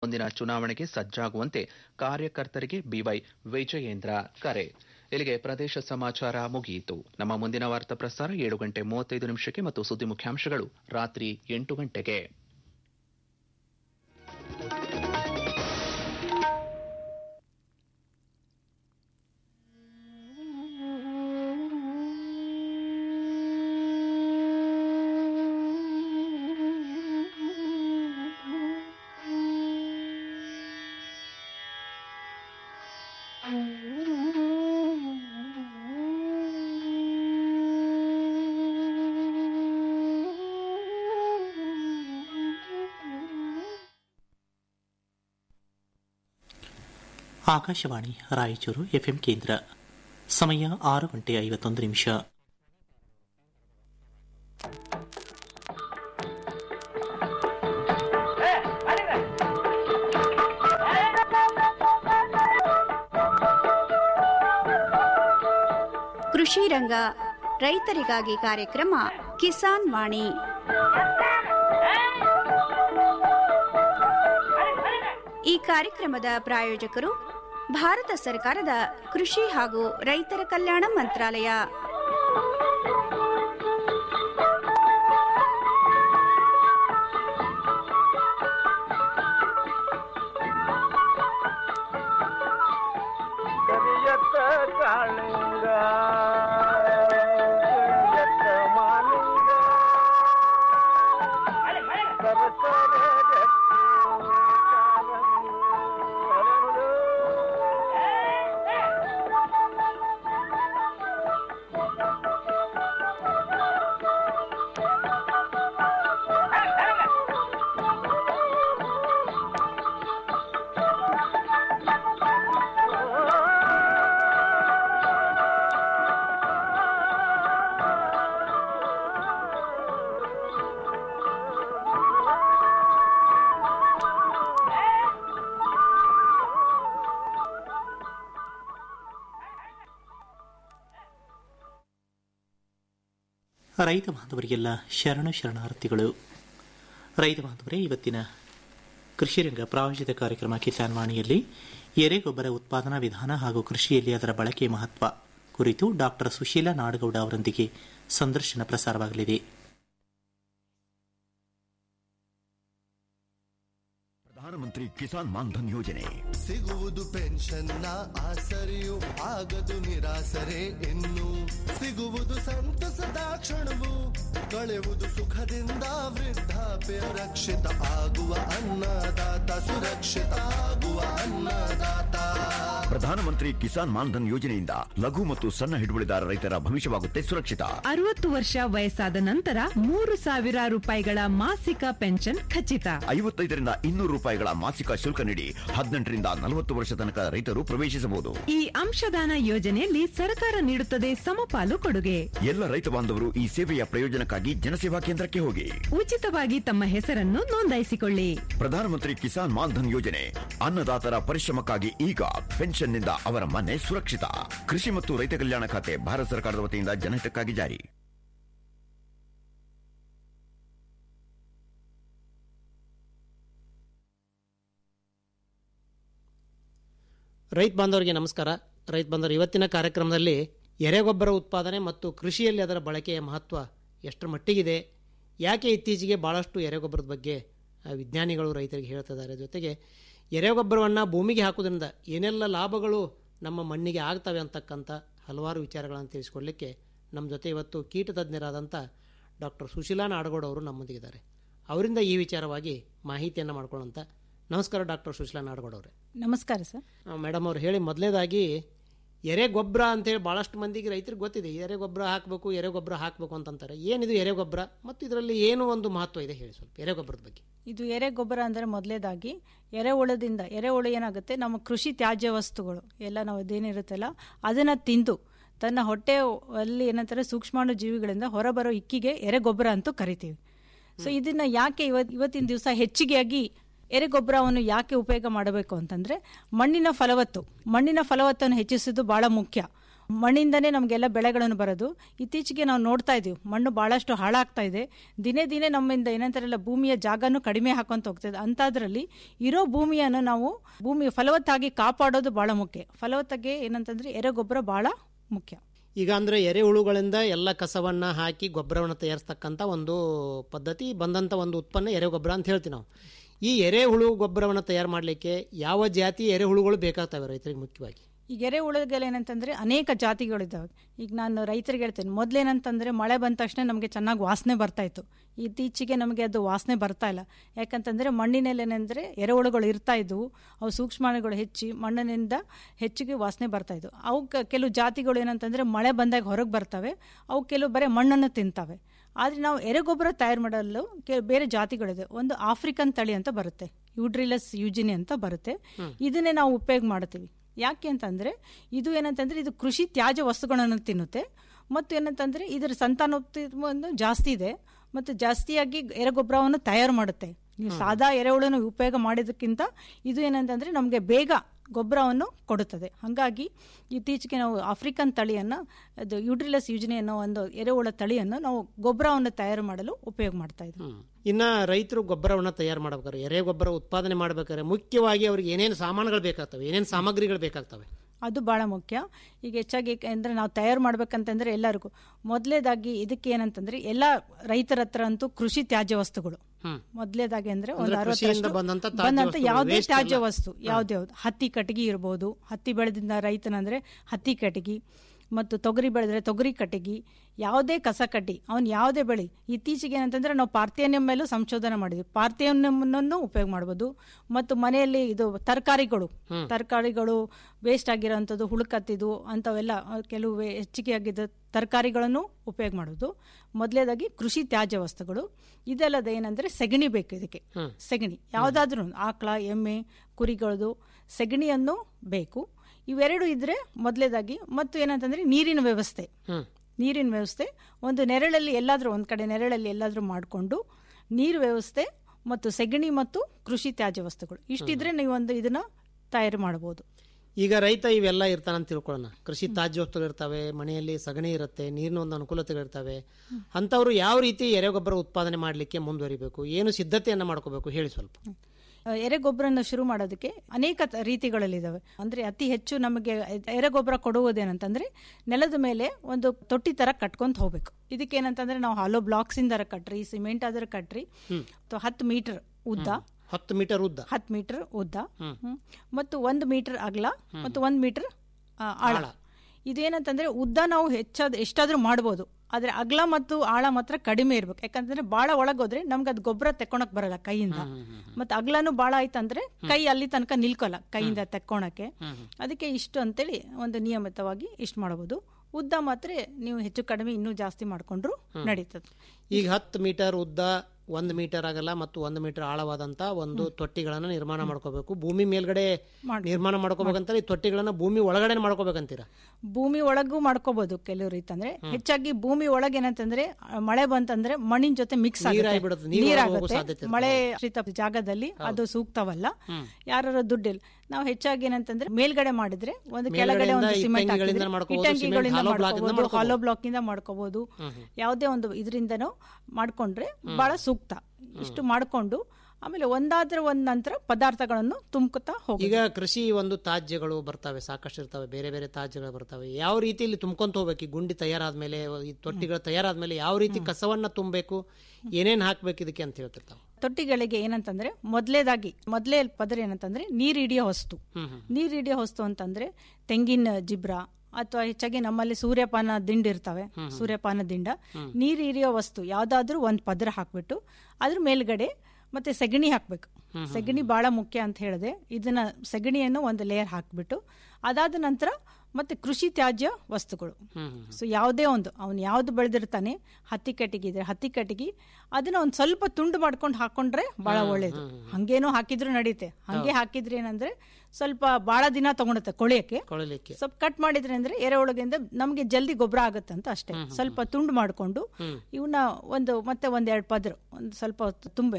ಮುಂದಿನ ಚುನಾವಣೆಗೆ ಸಜ್ಜಾಗುವಂತೆ ಕಾರ್ಯಕರ್ತರಿಗೆ ಬಿವೈ ವಿಜಯೇಂದ್ರ ಕರೆ ಇಲ್ಲಿಗೆ ಪ್ರದೇಶ ಸಮಾಚಾರ ಮುಗಿಯಿತು ನಮ್ಮ ಮುಂದಿನ ವಾರ್ತಾ ಪ್ರಸಾರ ಏಳು ಗಂಟೆ ಮೂವತ್ತೈದು ನಿಮಿಷಕ್ಕೆ ಮತ್ತು ಸುದ್ದಿ ಮುಖ್ಯಾಂಶಗಳು ರಾತ್ರಿ ಎಂಟು ಗಂಟೆಗೆ ಆಕಾಶವಾಣಿ ರಾಯಚೂರು ಎಫ್ಎಂ ಕೇಂದ್ರ ಸಮಯ ಆರು ಗಂಟೆ ಐವತ್ತೊಂದು ನಿಮಿಷ ಕೃಷಿ ರಂಗ ರೈತರಿಗಾಗಿ ಕಾರ್ಯಕ್ರಮ ಕಿಸಾನ್ ವಾಣಿ ಈ ಕಾರ್ಯಕ್ರಮದ ಪ್ರಾಯೋಜಕರು ಭಾರತ ಸರ್ಕಾರದ ಕೃಷಿ ಹಾಗೂ ರೈತರ ಕಲ್ಯಾಣ ಮಂತ್ರಾಲಯ ಕರಿಯತ್ತ ಕಾಳಿಂಗ ಕರಿಯತ್ತ ಮಾಲಿಂಗ ಸರಸರ ಗಟ್ಟಿ ಕಾಲಂಗ ಹರಳು. ರೈತ ಬಾಂಧವರಿಗೆಲ್ಲ ಶರಣ ಶರಣಾರ್ಥಿಗಳು ರೈತ ಬಾಂಧವರೇ ಇವತ್ತಿನ ಕೃಷಿ ರಂಗ ಪ್ರಾಯೋಜಿತ ಕಾರ್ಯಕ್ರಮ ಕಿಸಾನ್ ವಾಣಿಯಲ್ಲಿ ಎರೆಗೊಬ್ಬರ ಉತ್ಪಾದನಾ ವಿಧಾನ ಹಾಗೂ ಕೃಷಿಯಲ್ಲಿ ಅದರ ಬಳಕೆ ಮಹತ್ವ ಕುರಿತು ಡಾಕ್ಟರ್ ಸುಶೀಲಾ ನಾಡಗೌಡ ಅವರೊಂದಿಗೆ ಸಂದರ್ಶನ ಪ್ರಸಾರವಾಗಲಿದೆ ಪ್ರಧಾನಮಂತ್ರಿ ಕಿಸಾನ್ ಮಾನ್ಧನ್ ಯೋಜನೆ ಸಿಗುವುದು ಪೆನ್ಷನ್ನ ಆಸರೆಯು ಆಗದು ನಿರಾಸರೆ ಇನ್ನು ಸಿಗುವುದು ಸಂತಸದ ಕ್ಷಣವು ಕಳೆವುದು ಸುಖದಿಂದ ವೃದ್ಧಾಪ್ಯ ರಕ್ಷಿತ ಆಗುವ ಅನ್ನದಾತ ಸುರಕ್ಷಿತ ಆಗುವ ಅನ್ನದಾತ ಪ್ರಧಾನಮಂತ್ರಿ ಕಿಸಾನ್ ಮಾನ್ಧನ್ ಯೋಜನೆಯಿಂದ ಲಘು ಮತ್ತು ಸಣ್ಣ ಹಿಡುವಳಿದಾರ ರೈತರ ಭವಿಷ್ಯವಾಗುತ್ತೆ ಸುರಕ್ಷಿತ ಅರವತ್ತು ವರ್ಷ ವಯಸ್ಸಾದ ನಂತರ ಮೂರು ಸಾವಿರ ರೂಪಾಯಿಗಳ ಮಾಸಿಕ ಪೆನ್ಷನ್ ಖಚಿತ ಐವತ್ತೈದರಿಂದ ಇನ್ನೂರು ರೂಪಾಯಿಗಳ ಮಾಸಿಕ ಶುಲ್ಕ ನೀಡಿ ಹದಿನೆಂಟರಿಂದ ನಲವತ್ತು ವರ್ಷ ತನಕ ರೈತರು ಪ್ರವೇಶಿಸಬಹುದು ಈ ಅಂಶದಾನ ಯೋಜನೆಯಲ್ಲಿ ಸರ್ಕಾರ ನೀಡುತ್ತದೆ ಸಮಪಾಲು ಕೊಡುಗೆ ಎಲ್ಲ ರೈತ ಬಾಂಧವರು ಈ ಸೇವೆಯ ಪ್ರಯೋಜನಕ್ಕಾಗಿ ಜನಸೇವಾ ಕೇಂದ್ರಕ್ಕೆ ಹೋಗಿ ಉಚಿತವಾಗಿ ತಮ್ಮ ಹೆಸರನ್ನು ನೋಂದಾಯಿಸಿಕೊಳ್ಳಿ ಪ್ರಧಾನಮಂತ್ರಿ ಕಿಸಾನ್ ಮಾನ್ಧನ್ ಯೋಜನೆ ಅನ್ನದಾತರ ಪರಿಶ್ರಮಕ್ಕಾಗಿ ಈಗ ಪೆನ್ಷನ್ನಿಂದ ಅವರ ಮನೆ ಸುರಕ್ಷಿತ ಕೃಷಿ ಮತ್ತು ರೈತ ಕಲ್ಯಾಣ ಖಾತೆ ಭಾರತ ಸರ್ಕಾರದ ವತಿಯಿಂದ ಜನಹಿತಕ್ಕಾಗಿ ಜಾರಿ ರೈತ ಬಾಂಧವರಿಗೆ ನಮಸ್ಕಾರ ರೈತ ಬಾಂಧವರು ಇವತ್ತಿನ ಕಾರ್ಯಕ್ರಮದಲ್ಲಿ ಎರೆಗೊಬ್ಬರ ಉತ್ಪಾದನೆ ಮತ್ತು ಕೃಷಿಯಲ್ಲಿ ಅದರ ಬಳಕೆಯ ಮಹತ್ವ ಎಷ್ಟರ ಮಟ್ಟಿಗಿದೆ ಯಾಕೆ ಇತ್ತೀಚೆಗೆ ಭಾಳಷ್ಟು ಎರೆಗೊಬ್ಬರದ ಬಗ್ಗೆ ಆ, ವಿಜ್ಞಾನಿಗಳು ರೈತರಿಗೆ ಹೇಳ್ತಿದ್ದಾರೆ ಜೊತೆಗೆ ಎರೆಗೊಬ್ಬರವನ್ನು ಭೂಮಿಗೆ ಹಾಕೋದ್ರಿಂದ ಏನೆಲ್ಲ ಲಾಭಗಳು ನಮ್ಮ ಮಣ್ಣಿಗೆ ಆಗ್ತವೆ ಅಂತಕ್ಕಂಥ ಹಲವಾರು ವಿಚಾರಗಳನ್ನು ತಿಳಿಸ್ಕೊಡ್ಲಿಕ್ಕೆ ನಮ್ಮ ಜೊತೆ ಇವತ್ತು ಕೀಟ ತಜ್ಞರಾದಂಥ ಡಾಕ್ಟರ್ ಸುಶೀಲಾ ನಾಡಗೌಡ ಅವರು ನಮ್ಮೊಂದಿಗಿದ್ದಾರೆ ಅವರಿಂದ ಈ ವಿಚಾರವಾಗಿ ಮಾಹಿತಿಯನ್ನು ಮಾಡ್ಕೊಳ್ಳೋಂಥ ನಮಸ್ಕಾರ ಡಾಕ್ಟರ್ ಸುಶೀಲಾ ನಾಡಗೌಡ ಅವರೇ ನಮಸ್ಕಾರ ಸರ್ ಮೇಡಮ್ ಅವ್ರು ಹೇಳಿ ಮೊದಲನೇದಾಗಿ ಎರೆ ಗೊಬ್ಬರ ಅಂತೇಳಿ ಭಾಳಷ್ಟು ಮಂದಿಗೆ ರೈತರಿಗೆ ಗೊತ್ತಿದೆ ಎರೆ ಗೊಬ್ಬರ ಹಾಕಬೇಕು ಎರೆ ಗೊಬ್ಬರ ಹಾಕಬೇಕು ಅಂತಂತಾರೆ ಏನಿದು ಎರೆ ಗೊಬ್ಬರ ಮತ್ತು ಇದರಲ್ಲಿ ಏನು ಒಂದು ಮಹತ್ವ ಇದೆ ಹೇಳಿ ಸ್ವಲ್ಪ ಎರೆ ಗೊಬ್ಬರದ ಬಗ್ಗೆ ಇದು ಎರೆ ಗೊಬ್ಬರ ಅಂದರೆ ಮೊದಲೇದಾಗಿ ಎರೆಹುಳದಿಂದ ಎರೆಹುಳು ಏನಾಗುತ್ತೆ ನಮ್ಮ ಕೃಷಿ ತ್ಯಾಜ್ಯ ವಸ್ತುಗಳು ಎಲ್ಲ ನಾವು ಅದೇನಿರುತ್ತಲ್ಲ ಅದನ್ನು ತಿಂದು ತನ್ನ ಹೊಟ್ಟೆ ಅಲ್ಲಿ ಏನಂತಾರೆ ಸೂಕ್ಷ್ಮಾಣು ಜೀವಿಗಳಿಂದ ಹೊರಬರೋ ಇಕ್ಕಿಗೆ ಎರೆ ಗೊಬ್ಬರ ಅಂತೂ ಕರಿತೀವಿ ಸೊ ಇದನ್ನ ಯಾಕೆ ಇವತ್ ಇವತ್ತಿನ ದಿವಸ ಹೆಚ್ಚಿಗೆಯಾಗಿ ಎರೆ ಗೊಬ್ಬರವನ್ನು ಯಾಕೆ ಉಪಯೋಗ ಮಾಡಬೇಕು ಅಂತಂದ್ರೆ ಮಣ್ಣಿನ ಫಲವತ್ತು ಮಣ್ಣಿನ ಫಲವತ್ತನ್ನು ಹೆಚ್ಚಿಸೋದು ಬಹಳ ಮುಖ್ಯ ಮಣ್ಣಿಂದನೇ ನಮಗೆಲ್ಲ ಬೆಳೆಗಳನ್ನು ಬರೋದು ಇತ್ತೀಚೆಗೆ ನಾವು ನೋಡ್ತಾ ಇದೀವಿ ಮಣ್ಣು ಬಹಳಷ್ಟು ಹಾಳಾಗ್ತಾ ಇದೆ ದಿನೇ ದಿನೇ ನಮ್ಮಿಂದ ಏನಂತಾರಲ್ಲ ಭೂಮಿಯ ಜಾಗನೂ ಕಡಿಮೆ ಹಾಕೊಂತ ಹೋಗ್ತದೆ ಅಂತಾದ್ರಲ್ಲಿ ಇರೋ ಭೂಮಿಯನ್ನು ನಾವು ಭೂಮಿ ಫಲವತ್ತಾಗಿ ಕಾಪಾಡೋದು ಬಹಳ ಮುಖ್ಯ ಫಲವತ್ತಾಗಿ ಏನಂತಂದ್ರೆ ಎರೆಗೊಬ್ಬರ ಬಹಳ ಮುಖ್ಯ ಈಗ ಅಂದ್ರೆ ಎರೆಹುಳುಗಳಿಂದ ಎಲ್ಲ ಕಸವನ್ನ ಹಾಕಿ ಗೊಬ್ಬರವನ್ನು ತಯಾರಿಸ್ತಕ್ಕಂಥ ಒಂದು ಪದ್ಧತಿ ಬಂದಂಥ ಒಂದು ಉತ್ಪನ್ನ ಎರೆಗೊಬ್ಬರ ಅಂತ ಹೇಳ್ತೀವಿ ನಾವು ಈ ಎರೆಹುಳು ಗೊಬ್ಬರವನ್ನು ತಯಾರು ಮಾಡಲಿಕ್ಕೆ ಯಾವ ಜಾತಿ ಎರೆಹುಳುಗಳು ಬೇಕಾಗ್ತವೆ ರೈತರಿಗೆ ಮುಖ್ಯವಾಗಿ ಈಗ ಎರೆಹುಳುಗಳು ಏನಂತಂದ್ರೆ ಅನೇಕ ಜಾತಿಗಳಿದ್ದಾವೆ ಈಗ ನಾನು ರೈತರಿಗೆ ಹೇಳ್ತೇನೆ ಮೊದಲೇನಂತಂದ್ರೆ ಮಳೆ ಬಂದ ತಕ್ಷಣ ನಮಗೆ ಚೆನ್ನಾಗಿ ವಾಸನೆ ಬರ್ತಾ ಇತ್ತು ಇತ್ತೀಚೆಗೆ ನಮಗೆ ಅದು ವಾಸನೆ ಬರ್ತಾ ಇಲ್ಲ ಯಾಕಂತಂದ್ರೆ ಮಣ್ಣಿನಲ್ಲಿ ಏನಂದ್ರೆ ಎರೆಹುಳುಗಳು ಇರ್ತಾ ಇದ್ವು ಅವು ಸೂಕ್ಷ್ಮಾಣುಗಳು ಹೆಚ್ಚಿ ಮಣ್ಣಿನಿಂದ ಹೆಚ್ಚಿಗೆ ವಾಸನೆ ಬರ್ತಾ ಇದ್ವು ಅವು ಕೆಲವು ಜಾತಿಗಳು ಏನಂತಂದ್ರೆ ಮಳೆ ಬಂದಾಗ ಹೊರಗೆ ಬರ್ತವೆ ಅವು ಕೆಲವು ಬರೀ ಮಣ್ಣನ್ನು ತಿಂತವೆ ಆದರೆ ನಾವು ಎರೆಗೊಬ್ಬರ ತಯಾರು ಮಾಡಲು ಕೆ- ಬೇರೆ ಜಾತಿಗಳಿದೆ ಒಂದು ಆಫ್ರಿಕನ್ ತಳಿ ಅಂತ ಬರುತ್ತೆ ಯೂಡ್ರಿಲಸ್ ಯೂಜಿನಿ ಅಂತ ಬರುತ್ತೆ ಇದನ್ನೇ ನಾವು ಉಪಯೋಗ ಮಾಡ್ತೀವಿ ಯಾಕೆ ಅಂತಂದ್ರೆ ಇದು ಏನಂತಂದ್ರೆ ಇದು ಕೃಷಿ ತ್ಯಾಜ್ಯ ವಸ್ತುಗಳನ್ನು ತಿನ್ನುತ್ತೆ ಮತ್ತು ಏನಂತಂದ್ರೆ ಇದರ ಸಂತಾನೋತ್ಪನ್ನ ಜಾಸ್ತಿ ಇದೆ ಮತ್ತು ಜಾಸ್ತಿಯಾಗಿ ಎರೆಗೊಬ್ಬರವನ್ನು ತಯಾರು ಮಾಡುತ್ತೆ ನೀವು ಸಾದಾ ಎರೆಹುಳನ್ನು ಉಪಯೋಗ ಮಾಡಿದಕ್ಕಿಂತ ಇದು ಏನಂತಂದ್ರೆ ನಮಗೆ ಬೇಗ ಗೊಬ್ಬರವನ್ನು ಕೊಡುತ್ತದೆ ಹಾಗಾಗಿ ಇತ್ತೀಚೆಗೆ ನಾವು ಆಫ್ರಿಕನ್ ತಳಿಯನ್ನು ಅದು ಯೂಡ್ರಿಲಸ್ ಯೂಜನೆ ಅನ್ನೋ ಒಂದು ಎರೆಹುಳ ತಳಿಯನ್ನು ನಾವು ಗೊಬ್ಬರವನ್ನು ತಯಾರು ಮಾಡಲು ಉಪಯೋಗ ಮಾಡ್ತಾ ಇದ್ದೀವಿ ಇನ್ನ ರೈತರು ಗೊಬ್ಬರವನ್ನು ತಯಾರು ಮಾಡ್ಬೇಕಾದ್ರೆ ಎರೆ ಗೊಬ್ಬರ ಉತ್ಪಾದನೆ ಮಾಡ್ಬೇಕಾದ್ರೆ ಮುಖ್ಯವಾಗಿ ಅವ್ರಿಗೆ ಏನೇನು ಸಾಮಾನುಗಳು ಬೇಕಾಗ್ತವೆ ಏನೇನು ಸಾಮಗ್ರಿಗಳು ಬೇಕಾಗ್ತವೆ ಅದು ಬಹಳ ಮುಖ್ಯ ಈಗ ಹೆಚ್ಚಾಗಿ ಅಂದರೆ ನಾವು ತಯಾರು ಮಾಡ್ಬೇಕಂತಂದ್ರೆ ಎಲ್ಲರಿಗೂ ಮೊದಲೇದಾಗಿ ಇದಕ್ಕೆ ಏನಂತಂದ್ರೆ ಎಲ್ಲ ರೈತರ ಹತ್ರ ಅಂತೂ ಕೃಷಿ ತ್ಯಾಜ್ಯ ವಸ್ತುಗಳು ಹ್ಮ್. ಮೊದಲೇದಾಗಿ ಅಂದ್ರೆ ಅಂದ್ರೆ ಒಂದು ಕೃಷಿಯಿಂದ ಅರವತ್ತರಷ್ಟು ಬಂದಂತ ತ್ಯಾಜ್ಯ ಬಂದಂತ ವಸ್ತುಗಳು, ಯಾವುದೇ waste ತ್ಯಾಜ್ಯ ಎಲ್ಲ. ವಸ್ತು ಯಾವ್ದು ಯಾವ್ದು ಹತ್ತಿ ಕಟಗಿ ಇರ್ಬೋದು ಹತ್ತಿ ಬೆಳೆದಿಂದ ರೈತನಂದ್ರೆ ಹತ್ತಿ ಕಟಗಿ ಮತ್ತು ತೊಗರಿ ಬೆಳೆದ್ರೆ ತೊಗರಿ ಕಟಗಿ ಯಾವುದೇ ಕಸ ಕಡ್ಡಿ ಅವನು ಯಾವುದೇ ಬೆಳಿ ಇತ್ತೀಚೆಗೆ ಏನಂತಂದ್ರೆ ನಾವು ಪಾರ್ಥಿಯನಿಯಂ ಮೇಲೂ ಸಂಶೋಧನೆ ಮಾಡಿದ್ವಿ ಪಾರ್ಥಿಯನಿಯಂ ಉಪಯೋಗ ಮಾಡ್ಬೋದು ಮತ್ತು ಮನೆಯಲ್ಲಿ ಇದು ತರಕಾರಿಗಳು ತರಕಾರಿಗಳು ವೇಸ್ಟ್ ಆಗಿರೋಂಥದ್ದು ಹುಳುಕತ್ತಿದ್ದು ಅಂಥವೆಲ್ಲ ಅಹ್, ಕೆಲವು ವೇ- ಹೆಚ್ಚಿಗೆ ಆಗಿದ್ದ ತರಕಾರಿಗಳನ್ನು ಉಪಯೋಗ ಮಾಡೋದು ಮೊದಲೇದಾಗಿ ಕೃಷಿ ತ್ಯಾಜ್ಯ ವಸ್ತುಗಳು ಇದಲ್ಲದೆ ಏನಂದ್ರೆ ಸೆಗಣಿ ಬೇಕು ಇದಕ್ಕೆ ಸೆಗಣಿ ಯಾವುದಾದ್ರೂ ಆಕಳ ಎಮ್ಮೆ ಕುರಿಗಳದು ಸೆಗಣಿಯನ್ನು ಬೇಕು ಇವೆರಡು ಇದ್ರೆ ಮೊದಲೇದಾಗಿ ಮತ್ತು ಏನಂತಂದ್ರೆ ನೀರಿನ ವ್ಯವಸ್ಥೆ ನೀರಿನ ವ್ಯವಸ್ಥೆ ಒಂದು ನೆರಳಲ್ಲಿ ಎಲ್ಲಾದ್ರೂ ಒಂದ್ ಕಡೆ ನೆರಳಲ್ಲಿ ಎಲ್ಲಾದ್ರೂ ಮಾಡಿಕೊಂಡು ನೀರು ವ್ಯವಸ್ಥೆ ಮತ್ತು ಸೆಗಣಿ ಮತ್ತು ಕೃಷಿ ತ್ಯಾಜ್ಯ ವಸ್ತುಗಳು ಇಷ್ಟಿದ್ರೆ ನೀವು ಒಂದು ಇದನ್ನ ತಯಾರು ಮಾಡಬಹುದು ಈಗ ರೈತ ಇವೆಲ್ಲ ಇರ್ತಾನಂತ ತಿಳ್ಕೊಳ್ಳೋಣ ಕೃಷಿ ತ್ಯಾಜ್ಯ ವಸ್ತುಗಳು ಇರ್ತವೆ ಮನೆಯಲ್ಲಿ ಸಗಣಿ ಇರುತ್ತೆ ನೀರಿನ ಒಂದು ಅನುಕೂಲತೆಗಳಿರ್ತವೆ ಅಂಥವ್ರು ಯಾವ ರೀತಿ ಎರೆಗೊಬ್ಬರ ಉತ್ಪಾದನೆ ಮಾಡಲಿಕ್ಕೆ ಮುಂದುವರಿಬೇಕು ಏನು ಸಿದ್ಧತೆಯನ್ನ ಮಾಡ್ಕೋಬೇಕು ಹೇಳಿ ಸ್ವಲ್ಪ ಅಹ್, ಎರೆಗೊಬ್ಬರನ್ನು ಶುರು ಮಾಡೋದಕ್ಕೆ ಅನೇಕ ತ- ರೀತಿಗಳಲ್ಲಿದ್ದಾವೆ ಅಂದ್ರೆ ಅತಿ ಹೆಚ್ಚು ನಮಗೆ ಎರೆಗೊಬ್ಬರ ಕೊಡುವುದೇನಂತಂದ್ರೆ ನೆಲದ ಮೇಲೆ ಒಂದು ತೊಟ್ಟಿ ತರ ಕಟ್ಕೊಂತ ಹೋಗ್ಬೇಕು ಇದಕ್ಕೆ ಏನಂತಂದ್ರೆ ನಾವು ಹಾಲೋ ಬ್ಲಾಕ್ಸ್ ಇಂದ ಕಟ್ರಿ ಸಿಮೆಂಟ್ ಆದ್ರೆ ಕಟ್ರಿ ಅಥವಾ ಹತ್ತು ಮೀಟರ್ ಉದ್ದ ಹತ್ತು ಮೀಟರ್ ಉದ್ದ ಹತ್ತು ಮೀಟರ್ ಉದ್ದ ಹ್ಮ್. ಮತ್ತು ಒಂದು ಮೀಟರ್ ಅಗಲ ಮತ್ತು ಒಂದು ಮೀಟರ್ ಆಳ ಇದೇನಂತಂದ್ರೆ ಉದ್ದ ನಾವು ಹೆಚ್ಚಾದ ಎಷ್ಟಾದ್ರೂ ಮಾಡ್ಬೋದು ಆದ್ರೆ ಅಗಲ ಮತ್ತು ಆಳ ಮಾತ್ರ ಕಡಿಮೆ ಇರ್ಬೇಕು ಯಾಕಂತಂದ್ರೆ ಬಾಳ ಒಳಗೋದ್ರೆ ನಮ್ಗೆ ಅದು ಗೊಬ್ಬರ ತೆಕ್ಕೊಳಕ್ ಬರಲ್ಲ ಕೈಯಿಂದ ಮತ್ತೆ ಅಗ್ಲನು ಬಾಳ ಆಯ್ತಂದ್ರೆ ಕೈ ಅಲ್ಲಿ ತನಕ ನಿಲ್ಕೊಲ್ಲ ಕೈಯಿಂದ ತೆಕ್ಕೊಳಕ್ಕೆ ಅದಕ್ಕೆ ಇಷ್ಟು ಅಂತೇಳಿ ಒಂದು ನಿಯಮಿತವಾಗಿ ಇಷ್ಟು ಮಾಡಬಹುದು ಉದ್ದ ಮಾತ್ರ ನೀವು ಹೆಚ್ಚು ಕಡಿಮೆ ಇನ್ನೂ ಜಾಸ್ತಿ ಮಾಡ್ಕೊಂಡ್ರು ನಡೀತದೆ ಈಗ ಹತ್ತು ಮೀಟರ್ ಉದ್ದ ಒಂದು ಮೀಟರ್ ಆಗಲ್ಲ ಮತ್ತು ಒಂದು ಮೀಟರ್ ಆಳವಾದಂತ ಒಂದು ತೊಟ್ಟಿಗಳನ್ನ ನಿರ್ಮಾಣ ಮಾಡ್ಕೋಬೇಕು ಭೂಮಿ ಮೇಲ್ಗಡೆ ನಿರ್ಮಾಣ ಮಾಡ್ಕೋಬೇಕಂತ ಈ ತೊಟ್ಟಿಗಳನ್ನ ಭೂಮಿ ಒಳಗಡೆ ಮಾಡ್ಕೋಬೇಕಂತೀರಾ ಭೂಮಿ ಒಳಗೂ ಮಾಡ್ಕೋಬಹುದು ಕೆಲವು ರೀತಿ ಅಂದ್ರೆ ಹೆಚ್ಚಾಗಿ ಭೂಮಿ ಒಳಗೆ ಏನಂತಂದ್ರೆ ಆ, ಮಳೆ ಬಂತಂದ್ರೆ ಮಣ್ಣಿನ ಜೊತೆ ಮಿಕ್ಸ್ ನೀರಾಗ್ಬಿಡುತ್ತೆ, ನೀರು ಒಳಗೆ ಹೋಗೋ ಸಾಧ್ಯತೆ ನೀರಾಗುತ್ತೆ ಇರ್ತದೆ. ಮಳೆ ಆಶ್ರಿತ ಜಾಗದಲ್ಲಿ ಅದು ಸೂಕ್ತವಲ್ಲ ಯಾರ ದುಡ್ಡಿಲ್ಲ ನಾವು ಹೆಚ್ಚಾಗಿ ಏನಂತಂದ್ರೆ ಮೇಲ್ಗಡೆ ಮಾಡಿದ್ರೆ ಒಂದು ಕೆಳಗಡೆ ಒಂದು ಮೇಲ್ಗಡೆಯಿಂದ ಸಿಮೆಂಟ್ ಇಟ್ಟಂಗಿಗಳಿಂದ ಮಾಡ್ಕೋಬಹುದು, ಇಟ್ಟಂಗಿಗಳಿಂದ ಸಿಮೆಂಟ್ hollow block ಇಂದ ಮಾಡ್ಕೋಬಹುದು ಹಾಲೋ ಮಾಡ್ಕೋಬಹುದು. ಬ್ಲಾಕ್ ಇಂದ ಮಾಡ್ಕೋಬಹುದು ಯಾವುದೇ ಒಂದು ಇದರಿಂದನೂ ಮಾಡ್ಕೊಂಡ್ರೆ ಬಹಳ ಸೂಕ್ತ ಇಷ್ಟು ಮಾಡ್ಕೊಂಡು ಆಮೇಲೆ ಒಂದಾದ್ರೆ ಒಂದ್ ನಂತರ ಪದಾರ್ಥಗಳನ್ನು ತುಂಬ್ಕೊತಾ ಹೋಗಿ ಈಗ ಕೃಷಿ ಒಂದು ತ್ಯಾಜ್ಯಗಳು ಬರ್ತವೆ ಸಾಕಷ್ಟು ಇರ್ತವೆ ಬೇರೆ ಬೇರೆ ತ್ಯಾಜ್ಯಗಳು ಬರ್ತವೆ ಯಾವ ರೀತಿಯಲ್ಲಿ ತುಂಬ್ಕೊಂತ ಹೋಗ್ಬೇಕು ಈ ಗುಂಡಿ ತಯಾರಾದ್ಮೇಲೆ ಈ ತೊಟ್ಟಿಗಳು ತಯಾರಾದ್ಮೇಲೆ ಯಾವ ರೀತಿ ಕಸವನ್ನ ತುಂಬಬೇಕು ಏನೇನ್ ಹಾಕ್ಬೇಕು ಇದಕ್ಕೆ ಅಂತ ಹೇಳ್ತಿರ್ತಾವೆ ತೊಟ್ಟಿಗಳಿಗೆ ಏನಂತಂದ್ರೆ ಮೊದಲೇದಾಗಿ ಮೊದಲೇ ಪದರ ಏನಂತಂದ್ರೆ ನೀರ್ ಹಿಡಿಯೋ ವಸ್ತು ನೀರ್ ಹಿಡಿಯೋ ವಸ್ತು ಅಂತಂದ್ರೆ ತೆಂಗಿನ ಜಿಬ್ರ ಅಥವಾ ಹೆಚ್ಚಾಗಿ ನಮ್ಮಲ್ಲಿ ಸೂರ್ಯಪಾನ ದಿಂಡ್ ಇರ್ತವೆ ಸೂರ್ಯಪಾನ ದಿಂಡ ನೀರ್ ಹಿರಿಯೋ ವಸ್ತು ಯಾವ್ದಾದ್ರೂ ಒಂದ್ ಪದರ ಹಾಕ್ಬಿಟ್ಟು ಅದ್ರ ಮೇಲ್ಗಡೆ ಮತ್ತೆ ಸೆಗಣಿ ಹಾಕ್ಬೇಕು ಸೆಗಣಿ ಬಹಳ ಮುಖ್ಯ ಅಂತ ಹೇಳಿದೆ ಇದನ್ನ ಸೆಗಣಿಯನ್ನು ಒಂದು ಲೇಯರ್ ಹಾಕ್ಬಿಟ್ಟು ಅದಾದ ನಂತರ ಮತ್ತೆ ಕೃಷಿ ತ್ಯಾಜ್ಯ ವಸ್ತುಗಳು ಸೊ ಯಾವುದೇ ಒಂದು ಅವನು ಯಾವ್ದು ಬೆಳೆದಿರ್ತಾನೆ ಹತ್ತಿ ಕಟ್ಟಿಗೆ ಇದ್ರೆ ಹತ್ತಿ ಕಟ್ಟಿಗೆ ಅದನ್ನ ಒಂದ್ ಸ್ವಲ್ಪ ತುಂಡು ಮಾಡ್ಕೊಂಡು ಹಾಕೊಂಡ್ರೆ ಬಹಳ ಒಳ್ಳೇದು ಹಂಗೇನೋ ಹಾಕಿದ್ರು ನಡೀತೆ ಹಂಗೆ ಹಾಕಿದ್ರೆ ಏನಂದ್ರೆ ಸ್ವಲ್ಪ ಬಹಳ ದಿನ ತಗೊಳುತ್ತೆ ಕೊಳೆಯಕ್ಕೆ ಕೊಳಲಿಕ್ಕೆ ಸ್ವಲ್ಪ ಕಟ್ ಮಾಡಿದ್ರೆ ಅಂದ್ರೆ ಎರೆಹುಳಗಿಂದ ನಮ್ಗೆ ಜಲ್ದಿ ಗೊಬ್ಬರ ಆಗುತ್ತೆ ಅಂತ ಅಷ್ಟೇ ಸ್ವಲ್ಪ ತುಂಡು ಮಾಡ್ಕೊಂಡು ಇವನ್ನ ಒಂದು ಮತ್ತೆ ಒಂದ್ ಎರಡು ಪದ್ರ ಒಂದು ಸ್ವಲ್ಪ ಹೊತ್ತು ತುಂಬಬೇಕು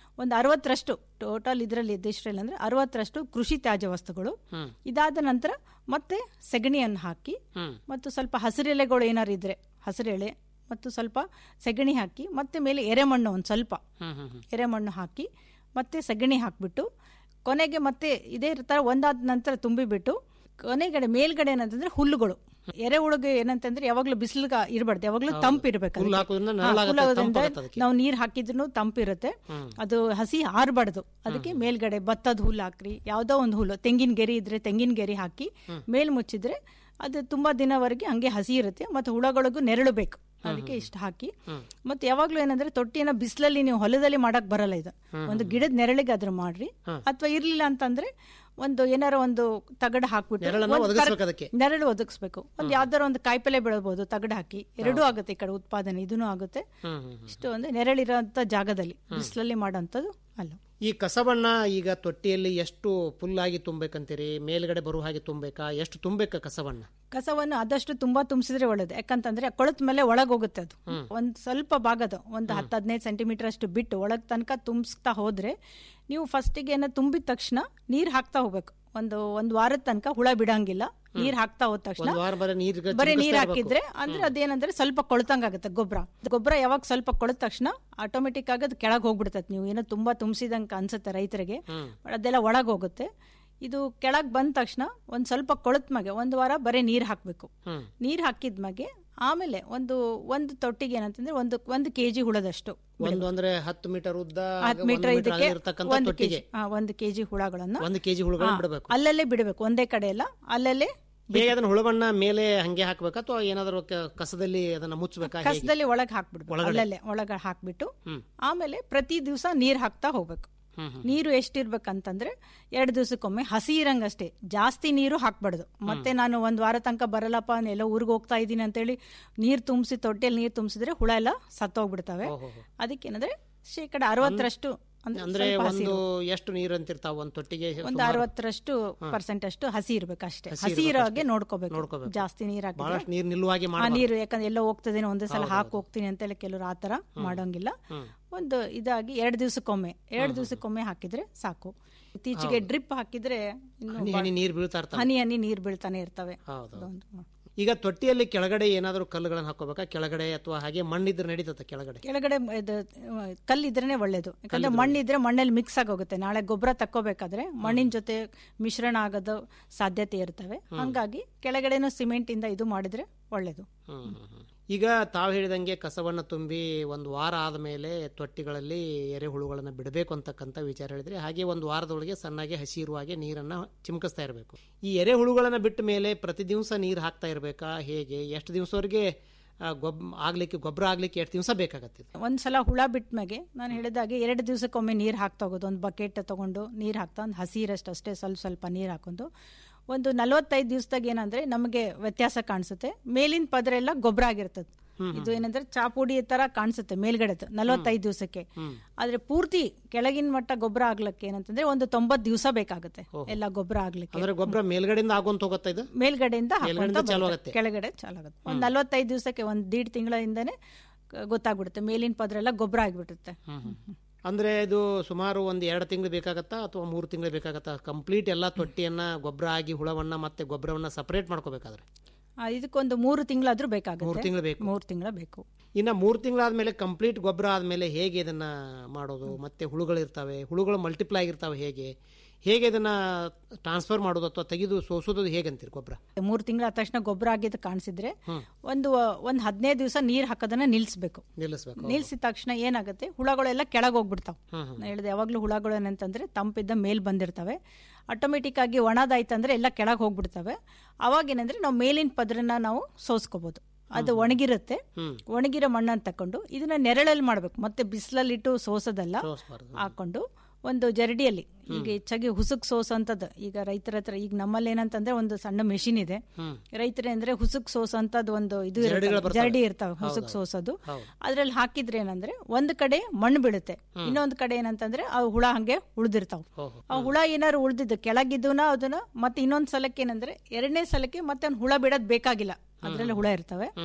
ಒಂದು ಅರವತ್ತರಷ್ಟು ಟೋಟಲ್ ಇದರಲ್ಲಿ ಇದಿಷ್ಟರಲ್ಲಿ ಅಂದ್ರೆ ಅರವತ್ತರಷ್ಟು ಕೃಷಿ ತ್ಯಾಜ್ಯ ವಸ್ತುಗಳು ಇದಾದ ನಂತರ ಮತ್ತೆ ಸೆಗಣಿಯನ್ನು ಹಾಕಿ ಮತ್ತು ಸ್ವಲ್ಪ ಹಸಿರೆಲೆಗಳು ಏನಾರು ಇದ್ರೆ ಹಸಿರೆಳೆ ಮತ್ತು ಸ್ವಲ್ಪ ಸೆಗಣಿ ಹಾಕಿ ಮತ್ತೆ ಮೇಲೆ ಎರೆಮಣ್ಣು ಒಂದು ಸ್ವಲ್ಪ ಎರೆಮಣ್ಣು ಹಾಕಿ ಮತ್ತೆ ಸಗಣಿ ಹಾಕಿಬಿಟ್ಟು ಕೊನೆಗೆ ಮತ್ತೆ ಇದೇ ಥರ ಒಂದಾದ ನಂತರ ತುಂಬಿಬಿಟ್ಟು ಕೊನೆಗಡೆ ಮೇಲ್ಗಡೆ ಏನಂತಂದ್ರೆ ಹುಲ್ಲುಗಳು ಎರೆಹುಳುಗೆ ಏನಂತಂದ್ರೆ ಯಾವಾಗ್ಲೂ ಬಿಸಿಲ್ಗ ಇರಬಾರ್ದು ಯಾವಾಗ್ಲೂ ತಂಪು ಇರ್ಬೇಕು ಹುಲ್ಲು ಅದಕ್ಕೆ. ಹಾಕೋದ್ರಿಂದ ಹಾ, ನೆರಳಾಗತ್ತೆ, ಹುಲ್ಲು ಹಾಕೋದ್ರಿಂದ ತಂಪಾಗತ್ತೆ ಅದಕ್ಕೆ. ನಾವು ನೀರ್ ಹಾಕಿದ್ರು ತಂಪಿರುತ್ತೆ ಅದು ಹಸಿ ಆರ್ಬಾರ್ದು ಅದಕ್ಕೆ ಮೇಲ್ಗಡೆ ಭತ್ತದ ಹುಲ್ಲು ಹಾಕ್ರಿ ಯಾವ್ದೋ ಒಂದು ಹುಲ್ಲು ತೆಂಗಿನ ಗೆರಿ ಇದ್ರೆ ತೆಂಗಿನ ಗೆರಿ ಹಾಕಿ ಮೇಲ್ ಮುಚ್ಚಿದ್ರೆ ಅದು ತುಂಬಾ ದಿನವರೆಗೆ ಹಂಗೆ ಹಸಿ ಇರುತ್ತೆ ಮತ್ತೆ ಹುಳಗಳಿಗೂ ನೆರಳು ಬೇಕು ಅದಕ್ಕೆ ಇಷ್ಟ ಹಾಕಿ ಮತ್ತೆ ಯಾವಾಗ್ಲೂ ಏನಂದ್ರೆ ತೊಟ್ಟಿನ ಬಿಸಿಲಲ್ಲಿ ನೀವು ಹೊಲದಲ್ಲಿ ಮಾಡಕ್ ಬರಲ್ಲ ಇದು ಒಂದು ಗಿಡದ ನೆರಳಿಗೆ ಅದ್ರ ಮಾಡ್ರಿ ಅಥವಾ ಇರ್ಲಿಲ್ಲ ಅಂತಂದ್ರೆ ಒಂದು ಏನಾರ ಒಂದು ತಗಡ ಹಾಕ್ಬಿಟ್ಟು ನೆರಳನ್ನ ಒಂದ್ ಒದಗಿಸ್ಬೇಕು ಕರ- ಅದಕ್ಕೆ. ನೆರಳು ಒದಗಿಸ್ಬೇಕು ಒಂದು ಯಾವ್ದಾರ ಒಂದು ಕಾಯಿಪಲ್ಲೆ ಬೆಳಬಹುದು ತಗಡ ಹಾಕಿ ಎರಡೂ ಆಗುತ್ತೆ ಈ ಕಡೆ ಉತ್ಪಾದನೆ ಇದೂ ಆಗುತ್ತೆ ಇಷ್ಟು ಒಂದು ನೆರಳಿರೋಂಥ ಜಾಗದಲ್ಲಿ ಬಿಸಿಲಲ್ಲಿ ಮಾಡೋಂಥದ್ದು ಅಲ್ಲ ಈ ಕಸವನ್ನ ಈಗ ತೊಟ್ಟಿಯಲ್ಲಿ ಎಷ್ಟು ಫುಲ್ಲಾಗಿ ತುಂಬಬೇಕಂತೀರಿ ಮೇಲ್ಗಡೆ ಬರುವ ಹಾಗೆ ತುಂಬಬೇಕಾ ಎಷ್ಟು ತುಂಬಬೇಕಾ ಕಸವನ್ನ ಕಸವನ್ನು ಆದಷ್ಟು ತುಂಬಾ ತುಂಬಿಸಿದ್ರೆ ಒಳ್ಳೇದು ಯಾಕಂತಂದ್ರೆ ಕೊಳತ್ ಮೇಲೆ ಒಳಗ್ ಹೋಗುತ್ತೆ ಅದು ಒಂದ್ ಸ್ವಲ್ಪ ಭಾಗದ ಒಂದು ಹತ್ತು ಹದಿನೈದು ಸೆಂಟಿಮೀಟರ್ ಅಷ್ಟು ಬಿಟ್ಟು ಒಳಗ್ ತನಕ ತುಂಬಿಸ್ತಾ ಹೋದ್ರೆ ನೀವು ಫಸ್ಟಿಗೆ ಏನೋ ತುಂಬಿದ ತಕ್ಷಣ ನೀರ್ ಹಾಕ್ತಾ ಹೋಗ್ಬೇಕು ಒಂದು ಒಂದ್ ವಾರದ ತನಕ ಹುಳ ಬಿಡಂಗಿಲ್ಲ ನೀರ್ ಹಾಕ್ತಾ ಹೋದ ತಕ್ಷಣ ಒಂದ್ ವಾರ ಬರೀ ನೀರ್ ಬರೀ ನೀರ್ ಹಾಕಿದ್ರೆ ಅಂದ್ರೆ ಅದೇನಂದ್ರೆ ಸ್ವಲ್ಪ ಕೊಳ್ತಂಗ್ ಆಗುತ್ತೆ ಗೊಬ್ಬರ ಗೊಬ್ಬರ ಯಾವಾಗ ಸ್ವಲ್ಪ ಕೊಳದ ತಕ್ಷಣ ಆಟೋಮೆಟಿಕ್ ಆಗಿ ಅದು ಕೆಳಗ್ ಹೋಗ್ಬಿಡ್ತೈತೆ ನೀವು ಏನೋ ತುಂಬಾ ತುಂಬಿಸಿದಂಗ ಅನ್ಸುತ್ತೆ ರೈತರಿಗೆ ಅದೆಲ್ಲ ಒಳಗ್ ಹೋಗುತ್ತೆ ಇದು ಕೆಳಗ್ ಬಂದ ತಕ್ಷಣ ಒಂದ್ ಸ್ವಲ್ಪ ಕೊಳತ್ ಮಗೆ ಒಂದ್ ವಾರ ಬರೀ ನೀರ್ ಹಾಕ್ಬೇಕು ನೀರ್ ಹಾಕಿದ್ಮಗೆ ಆಮೇಲೆ ಒಂದು ಒಂದು ತೊಟ್ಟಿಗೆ ಏನಂತಂದ್ರೆ ಒಂದು ಒಂದು ಕೆಜಿ ಹುಳದಷ್ಟು ಒಂದು ಅಂದ್ರೆ ಹತ್ತು ಮೀಟರ್ ಉದ್ದ ಹತ್ತು ಒಂದು ಮೀಟರ್ ಮೀಟರ್ ಇದಕ್ಕೆ ಇರತಕ್ಕಂತ ಒಂದು ತೊಟ್ಟಿಗೆ ಕೆಜಿ ಒಂದು ಕೆಜಿ ಹುಳಗಳನ್ನ ಒಂದು ಕೆಜಿ ಹುಳುಗಳನ್ನ ಹಾ, ಬಿಡಬೇಕು ಅಲ್ಲಲ್ಲೇ ಬಿಡಬೇಕು ಒಂದೇ ಕಡೆ ಎಲ್ಲ ಅಲ್ಲಲ್ಲೇ ಹೇಗೆ ಅದನ್ನ ಹುಳುವನ್ನ ಮೇಲೆ ಹಂಗೆ ಹಾಕ್ಬೇಕಾ ಅಥವಾ ಏನಾದ್ರು ಕ- ಕಸದಲ್ಲಿ ಅದನ್ನ ಮುಚ್ಚಬೇಕಾ ಹೇಗೆ? ಕಸದಲ್ಲಿ ಒಳಗೆ ಹಾಕ್ಬಿಡ್ಬೇಕು ಒಳಗಡೆ? ಅಲ್ಲಲ್ಲೇ ಒಳಗೆ ಹಾಕ್ಬಿಟ್ಟು ಆಮೇಲೆ ಪ್ರತಿ ದಿವಸ ನೀರ್ ಹಾಕ್ತಾ ಹೋಗ್ಬೇಕು ನೀರು ಎಷ್ಟಿರ್ಬೇಕಂತಂದ್ರೆ ಎರಡು ದಿವಸಕ್ಕೊಮ್ಮೆ ಹಸಿ ಇರಂಗಷ್ಟೇ ಜಾಸ್ತಿ ನೀರು ಹಾಕ್ಬಾರ್ದು ಮತ್ತೆ ನಾನು ಒಂದ್ ವಾರ ತನಕ ಬರಲ್ಲಪ್ಪ ಎಲ್ಲ ಊರಿಗೆ ಹೋಗ್ತಾ ಇದ್ದೀನಿ ಅಂತೇಳಿ ನೀರ್ ತುಂಬಿಸಿ ತೊಟ್ಟೆಯಲ್ಲಿ ನೀರ್ ತುಂಬಿಸಿದ್ರೆ ಹುಳ ಎಲ್ಲ ಸತ್ತೋಗ್ಬಿಡ್ತವೆ ಅದಕ್ಕೇನಂದ್ರೆ ಶೇಕಡ ಅರವತ್ತರಷ್ಟು ಅಂದ್ರೆ ಅಂದ್ರೆ ಸ್ವಲ್ಪ ಹಸಿ ಒಂದು ಇರ್ಬೇಕು. ಎಷ್ಟು ನೀರು ಅಂತಿರ್ತಾವ ಒಂದ್ ತೊಟ್ಟಿಗೆ ಒಂದು ಸುಮಾರು? ಅರವತ್ತರಷ್ಟು ಪರ್ಸೆಂಟ್ ಅಷ್ಟು ಹಸಿ ಇರ್ಬೇಕು ಅಷ್ಟೇ ಹಸಿ ಹಸಿ ಇರೋ ಹಾಗೆ ಇರ್ಬೇಕಷ್ಟೇ. ನೋಡ್ಕೋಬೇಕು ನೋಡ್ಕೋಬೇಕು. ಜಾಸ್ತಿ ನೀರ್ ಹಾಕಿದ್ರೆ ಬಹಳಷ್ಟು ನೀರು ನಿಲ್ಲುವಾಗೆ ಆ ಮಾಡಬಾರ್ದು. ನೀರು ಯಾಕಂದ್ರೆ ಎಲ್ಲ ಹೋಗ್ತದೇನೋ ಒಂದೇ ಸಲ ಹೌದು, ಹಾಕಿ ಹೋಗ್ತೀನಿ ಅಂತೆಲ್ಲ ಕೆಲವರು ಆ ತರ ಮಾಡೋಂಗಿಲ್ಲ ಒಂದು ಇದಾಗಿ ಎರಡು ದಿವಸಕ್ಕೊಮ್ಮೆ ಎರಡು ದಿವಸಕ್ಕೊಮ್ಮೆ ಹಾಕಿದ್ರೆ ಸಾಕು ಇತ್ತೀಚೆಗೆ ಹೌದು. ಡ್ರಿಪ್ ಹಾಕಿದ್ರೆ ಇನ್ನು ಹನಿ ಹನಿ ನೀರು ಬೀಳ್ತಾ ಇರ್ತಾವೆ ಹನಿ ಹನಿ ನೀರ್ ಬೀಳ್ತಾನೆ ಇರ್ತವೆ ಹೌದು. ಅದೊಂದು. ಈಗ ತೊಟ್ಟಿಯಲ್ಲಿ ಕೆಳಗಡೆ ಏನಾದ್ರು ಕಲ್ಲುಗಳನ್ನ ಹಾಕೋಬೇಕಾ ಕೆಳಗಡೆ ಅಥವಾ ಹಾಗೆ ಮಣ್ಣಿದ್ರೆ ನಡೀತದೆ ಕೆಳಗಡೆ ಕೆಳಗಡೆ ಇದು ಕಲ್ಲಿದ್ರೇನೆ ಒಳ್ಳೇದು ಯಾಕಂದ್ರೆ ಮಣ್ಣಿದ್ರೆ ಮಣ್ಣಲ್ಲಿ ಮಿಕ್ಸ್ ಆಗೋಗುತ್ತೆ ನಾಳೆ ಗೊಬ್ಬರ ತಕ್ಕೋಬೇಕಾದ್ರೆ ಮಣ್ಣಿನ ಜೊತೆ ಮಿಶ್ರಣ ಆಗೋದು ಸಾಧ್ಯತೆ ಇರ್ತವೆ ಹಂಗಾಗಿ ಕೆಳಗಡೆನೂ ಸಿಮೆಂಟ್ ಇಂದ ಇದು ಮಾಡಿದ್ರೆ ಒಳ್ಳೇದು ಹ್ಮ್, ಹ್ಮ್, ಹ್ಮ್. ಈಗ ತಾವು ಹೇಳಿದಂಗೆ ಕಸವನ್ನ ತುಂಬಿ ಒಂದು ವಾರ ಆದಮೇಲೆ ತೊಟ್ಟಿಗಳಲ್ಲಿ ಎರೆಹುಳುಗಳನ್ನ ಬಿಡಬೇಕು ಅಂತಕ್ಕಂಥ ವಿಚಾರ ಹೇಳಿದ್ರೆ ಹಾಗೆ ಒಂದು ವಾರದೊಳಗೆ ಸಣ್ಣಗೆ ಹಸಿ ಇರುವ ಹಾಗೆ ನೀರನ್ನ ಚಿಮುಕಿಸ್ತಾ ಇರಬೇಕು ಈ ಎರೆಹುಳುಗಳನ್ನ ಬಿಟ್ಟ ಮೇಲೆ ಪ್ರತಿ ದಿವಸ ನೀರು ಹಾಕ್ತಾ ಇರಬೇಕಾ ಹೇಗೆ ಎಷ್ಟು ದಿವಸವರೆಗೆ ಗೊಬ್ ಆಗ್ಲಿಕ್ಕೆ ಗೊಬ್ಬರ ಆಗ್ಲಿಕ್ಕೆ ಎಷ್ಟು ದಿವಸ ಬೇಕಾಗತ್ತೆ ಇದು? ಒಂದ್ಸಲ ಹುಳ ಬಿಟ್ಮೇಗೆ ನಾನು ಹೇಳಿದಾಗೆ ಎರಡು ದಿವಸಕ್ಕೊಮ್ಮೆ ನೀರು ಹಾಕ್ತಾ ಹೋಗೋದು ಒಂದು ಬಕೆಟ್ ತಗೊಂಡು ನೀರು ಹಾಕ್ತಾ ಒಂದು ಹಸಿ ಇರಷ್ಟು ಅಷ್ಟೇ ಸ್ವಲ್ಪ ಸ್ವಲ್ಪ ನೀರು ಹಾಕೊಂಡು ಒಂದು ನಲವತ್ತೈದು ದಿವಸದಾಗ ಏನಂದ್ರೆ ನಮಗೆ ವ್ಯತ್ಯಾಸ ಕಾಣಿಸುತ್ತೆ ಮೇಲಿನ ಪದರ ಎಲ್ಲ ಗೊಬ್ಬರ ಆಗಿರ್ತದೆ ಇದು ಏನಂದ್ರೆ ಚಾಪುಡಿ ತರ ಕಾಣಿಸುತ್ತೆ ಮೇಲ್ಗಡೆದು ನಲವತ್ತೈದು ದಿವಸಕ್ಕೆ ಆದ್ರೆ ಪೂರ್ತಿ ಕೆಳಗಿನ ಮಟ್ಟ ಗೊಬ್ಬರ ಆಗ್ಲಿಕ್ಕೆ ಏನಂತಂದ್ರೆ ಒಂದು ತೊಂಬತ್ ದಿವಸ ಬೇಕಾಗುತ್ತೆ ಎಲ್ಲ ಗೊಬ್ಬರ ಆಗ್ಲಿಕ್ಕೆ ಅಂದ್ರೆ ಗೊಬ್ಬರ ಮೇಲ್ಗಡೆಯಿಂದ ಆಗೋಂತ ಹೋಗುತ್ತಾ ಇದು ಮೇಲ್ಗಡೆಯಿಂದ ಹಾಕ್ಕೊಂತ ಮೇಲ್ಗಡೆಯಿಂದ ಚಾಲು ಬರುತ್ತೆ. ಆಗುತ್ತೆ. ಕೆಳಗಡೆ ಚಾಲಾಗುತ್ತೆ ಒಂದ್ ನಲ್ವತ್ತೈದು ದಿವಸಕ್ಕೆ ಒಂದ್ ದೀಡ್ ತಿಂಗಳಿಂದನೇ ಗೊತ್ತಾಗ್ಬಿಡುತ್ತೆ ಮೇಲಿನ ಪದ್ರ ಎಲ್ಲ ಗೊಬ್ಬರ ಆಗಿಬಿಡುತ್ತೆ ಅಂದ್ರೆ ಇದು ಸುಮಾರು ಒಂದು ಎರಡು ತಿಂಗಳು ಬೇಕಾಗತ್ತಾ ಅಥವಾ ಮೂರು ತಿಂಗಳು ಬೇಕಾಗತ್ತಾ ಕಂಪ್ಲೀಟ್ ಎಲ್ಲ ತೊಟ್ಟಿಯನ್ನ ಗೊಬ್ಬರ ಆಗಿ ಹುಳವನ್ನ ಮತ್ತೆ ಗೊಬ್ಬರವನ್ನ ಸಪರೇಟ್ ಮಾಡ್ಕೋಬೇಕಾದ್ರೆ ಆ, ಇದಕ್ಕೊಂದು ಮೂರು ತಿಂಗಳಾದ್ರೂ ಮೂರು ಬೇಕಾಗುತ್ತೆ ತಿಂಗಳು ಬೇಕು ಮೂರು ತಿಂಗಳ ಬೇಕು ಇನ್ನ ಮೂರು ತಿಂಗಳಾದ್ಮೇಲೆ ಕಂಪ್ಲೀಟ್ ಗೊಬ್ಬರ ಆದ್ಮೇಲೆ ಹೇಗೆ ಇದನ್ನ ಮಾಡೋದು ಮತ್ತೆ ಹುಳುಗಳು ಇರ್ತವೆ ಹುಳುಗಳು ಮಲ್ಟಿಪ್ಲೈ ಆಗಿರ್ತಾವೆ ಹೇಗೆ ಹೇಗೆ ಇದನ್ನ ಟ್ರಾನ್ಸ್ಫರ್ ಮಾಡೋದು ಅಥವಾ ತೆಗೆದು ಸೋಸೋದು ಹೇಗಂತೀರಿ ಗೊಬ್ಬರ ಮೂರು ತಿಂಗಳ ತಕ್ಷಣ ಗೊಬ್ಬರ ಆಗಿದ್ದು ಕಾಣಿಸಿದ್ರೆ ಒಂದು ಒಂದ್ ಹದಿನೈದು ದಿವಸ ನೀರ್ ಹಾಕೋದನ್ನ ನಿಲ್ಸ್ಬೇಕು ನಿಲ್ಲಿಸ್ಬೇಕು ನಿಲ್ಸಿದ ತಕ್ಷಣ ಏನಾಗುತ್ತೆ ಹುಳಗಳೆಲ್ಲ ಕೆಳಗೆ ಹೋಗ್ಬಿಡ್ತಾವ ಹ್ಮ್, ಹ್ಮ್. ನಾ ಹೇಳಿದೆ ಯಾವಾಗ್ಲೂ ಹುಳಗಳು ಏನಂತಂದ್ರೆ ತಂಪಿದ್ದ ಮೇಲ್ ಬಂದಿರ್ತವೆ ಆಟೋಮೆಟಿಕ್ ಆಗಿ ಒಣದಾಯ್ತಂದ್ರೆ ಎಲ್ಲ ಕೆಳಗೆ ಹೋಗ್ಬಿಡ್ತವೆ ಅವಾಗ ಏನಂದ್ರೆ ನಾವು ಮೇಲಿನ ಪದ್ರನ ನಾವು ಸೋಸ್ಕೋಬಹುದು ಅದು ಒಣಗಿರುತ್ತೆ ಒಣಗಿರೋ ಮಣ್ಣನ್ನು ತಕೊಂಡು ಇದನ್ನ ನೆರಳಲ್ಲಿ ಮಾಡ್ಬೇಕು ಮತ್ತೆ ಬಿಸಿಲಲ್ಲಿಟ್ಟು ಸೋಸೋದಲ್ಲ ಸೋಸ್ಬಾರ್ದು. ಹಾಕೊಂಡು ಒಂದು ಜರಡಿಯಲ್ಲಿ ಈಗ ಹೆಚ್ಚಾಗಿ ಹುಸುಕ್ ಸೋಸಂತದ್ದು ಈಗ ರೈತರ ಹತ್ರ ಈಗ ನಮ್ಮಲ್ಲಿ ಏನಂತಂದ್ರೆ ಒಂದು ಸಣ್ಣ ಮೆಷಿನ್ ಇದೆ ರೈತರ ಅಂದ್ರೆ ಹುಸುಕ್ ಸೋಸಂತದ್ದು ಒಂದು ಇದು ಇರುತ್ತೆ. ಜರಡಿಗಳು ಬರ್ತವೆ. ಜರಡಿ ಇರ್ತಾವೆ ಹುಸುಕ್ ಹೌದು. ಸೋಸೋದು ಹೌದು. ಅದ್ರಲ್ಲಿ ಹಾಕಿದ್ರೆ ಏನಂದ್ರೆ ಒಂದ್ ಕಡೆ ಮಣ್ಣು ಬೀಳುತ್ತೆ ಇನ್ನೊಂದ್ ಕಡೆ ಏನಂತಂದ್ರೆ ಆ ಹುಳ ಹಂಗೆ ಉಳ್ದಿರ್ತಾವ ಆ ಹುಳ ಏನಾದ್ರು ಉಳ್ದಿದ್ದು ಕೆಳಗಿದ್ದೂನ ಅದನ್ನ ಮತ್ತೆ ಇನ್ನೊಂದ್ ಸಲಕ್ಕೆ ಏನಂದ್ರೆ ಎರಡನೇ ಸಲಕ್ಕೆ ಮತ್ತೆ ಅವ್ನ್ ಹುಳ ಬಿಡೋದ್ ಬೇಕಾಗಿಲ್ಲ ಅದ್ರಲ್ಲಿ ಹುಳ ಇರ್ತವೆ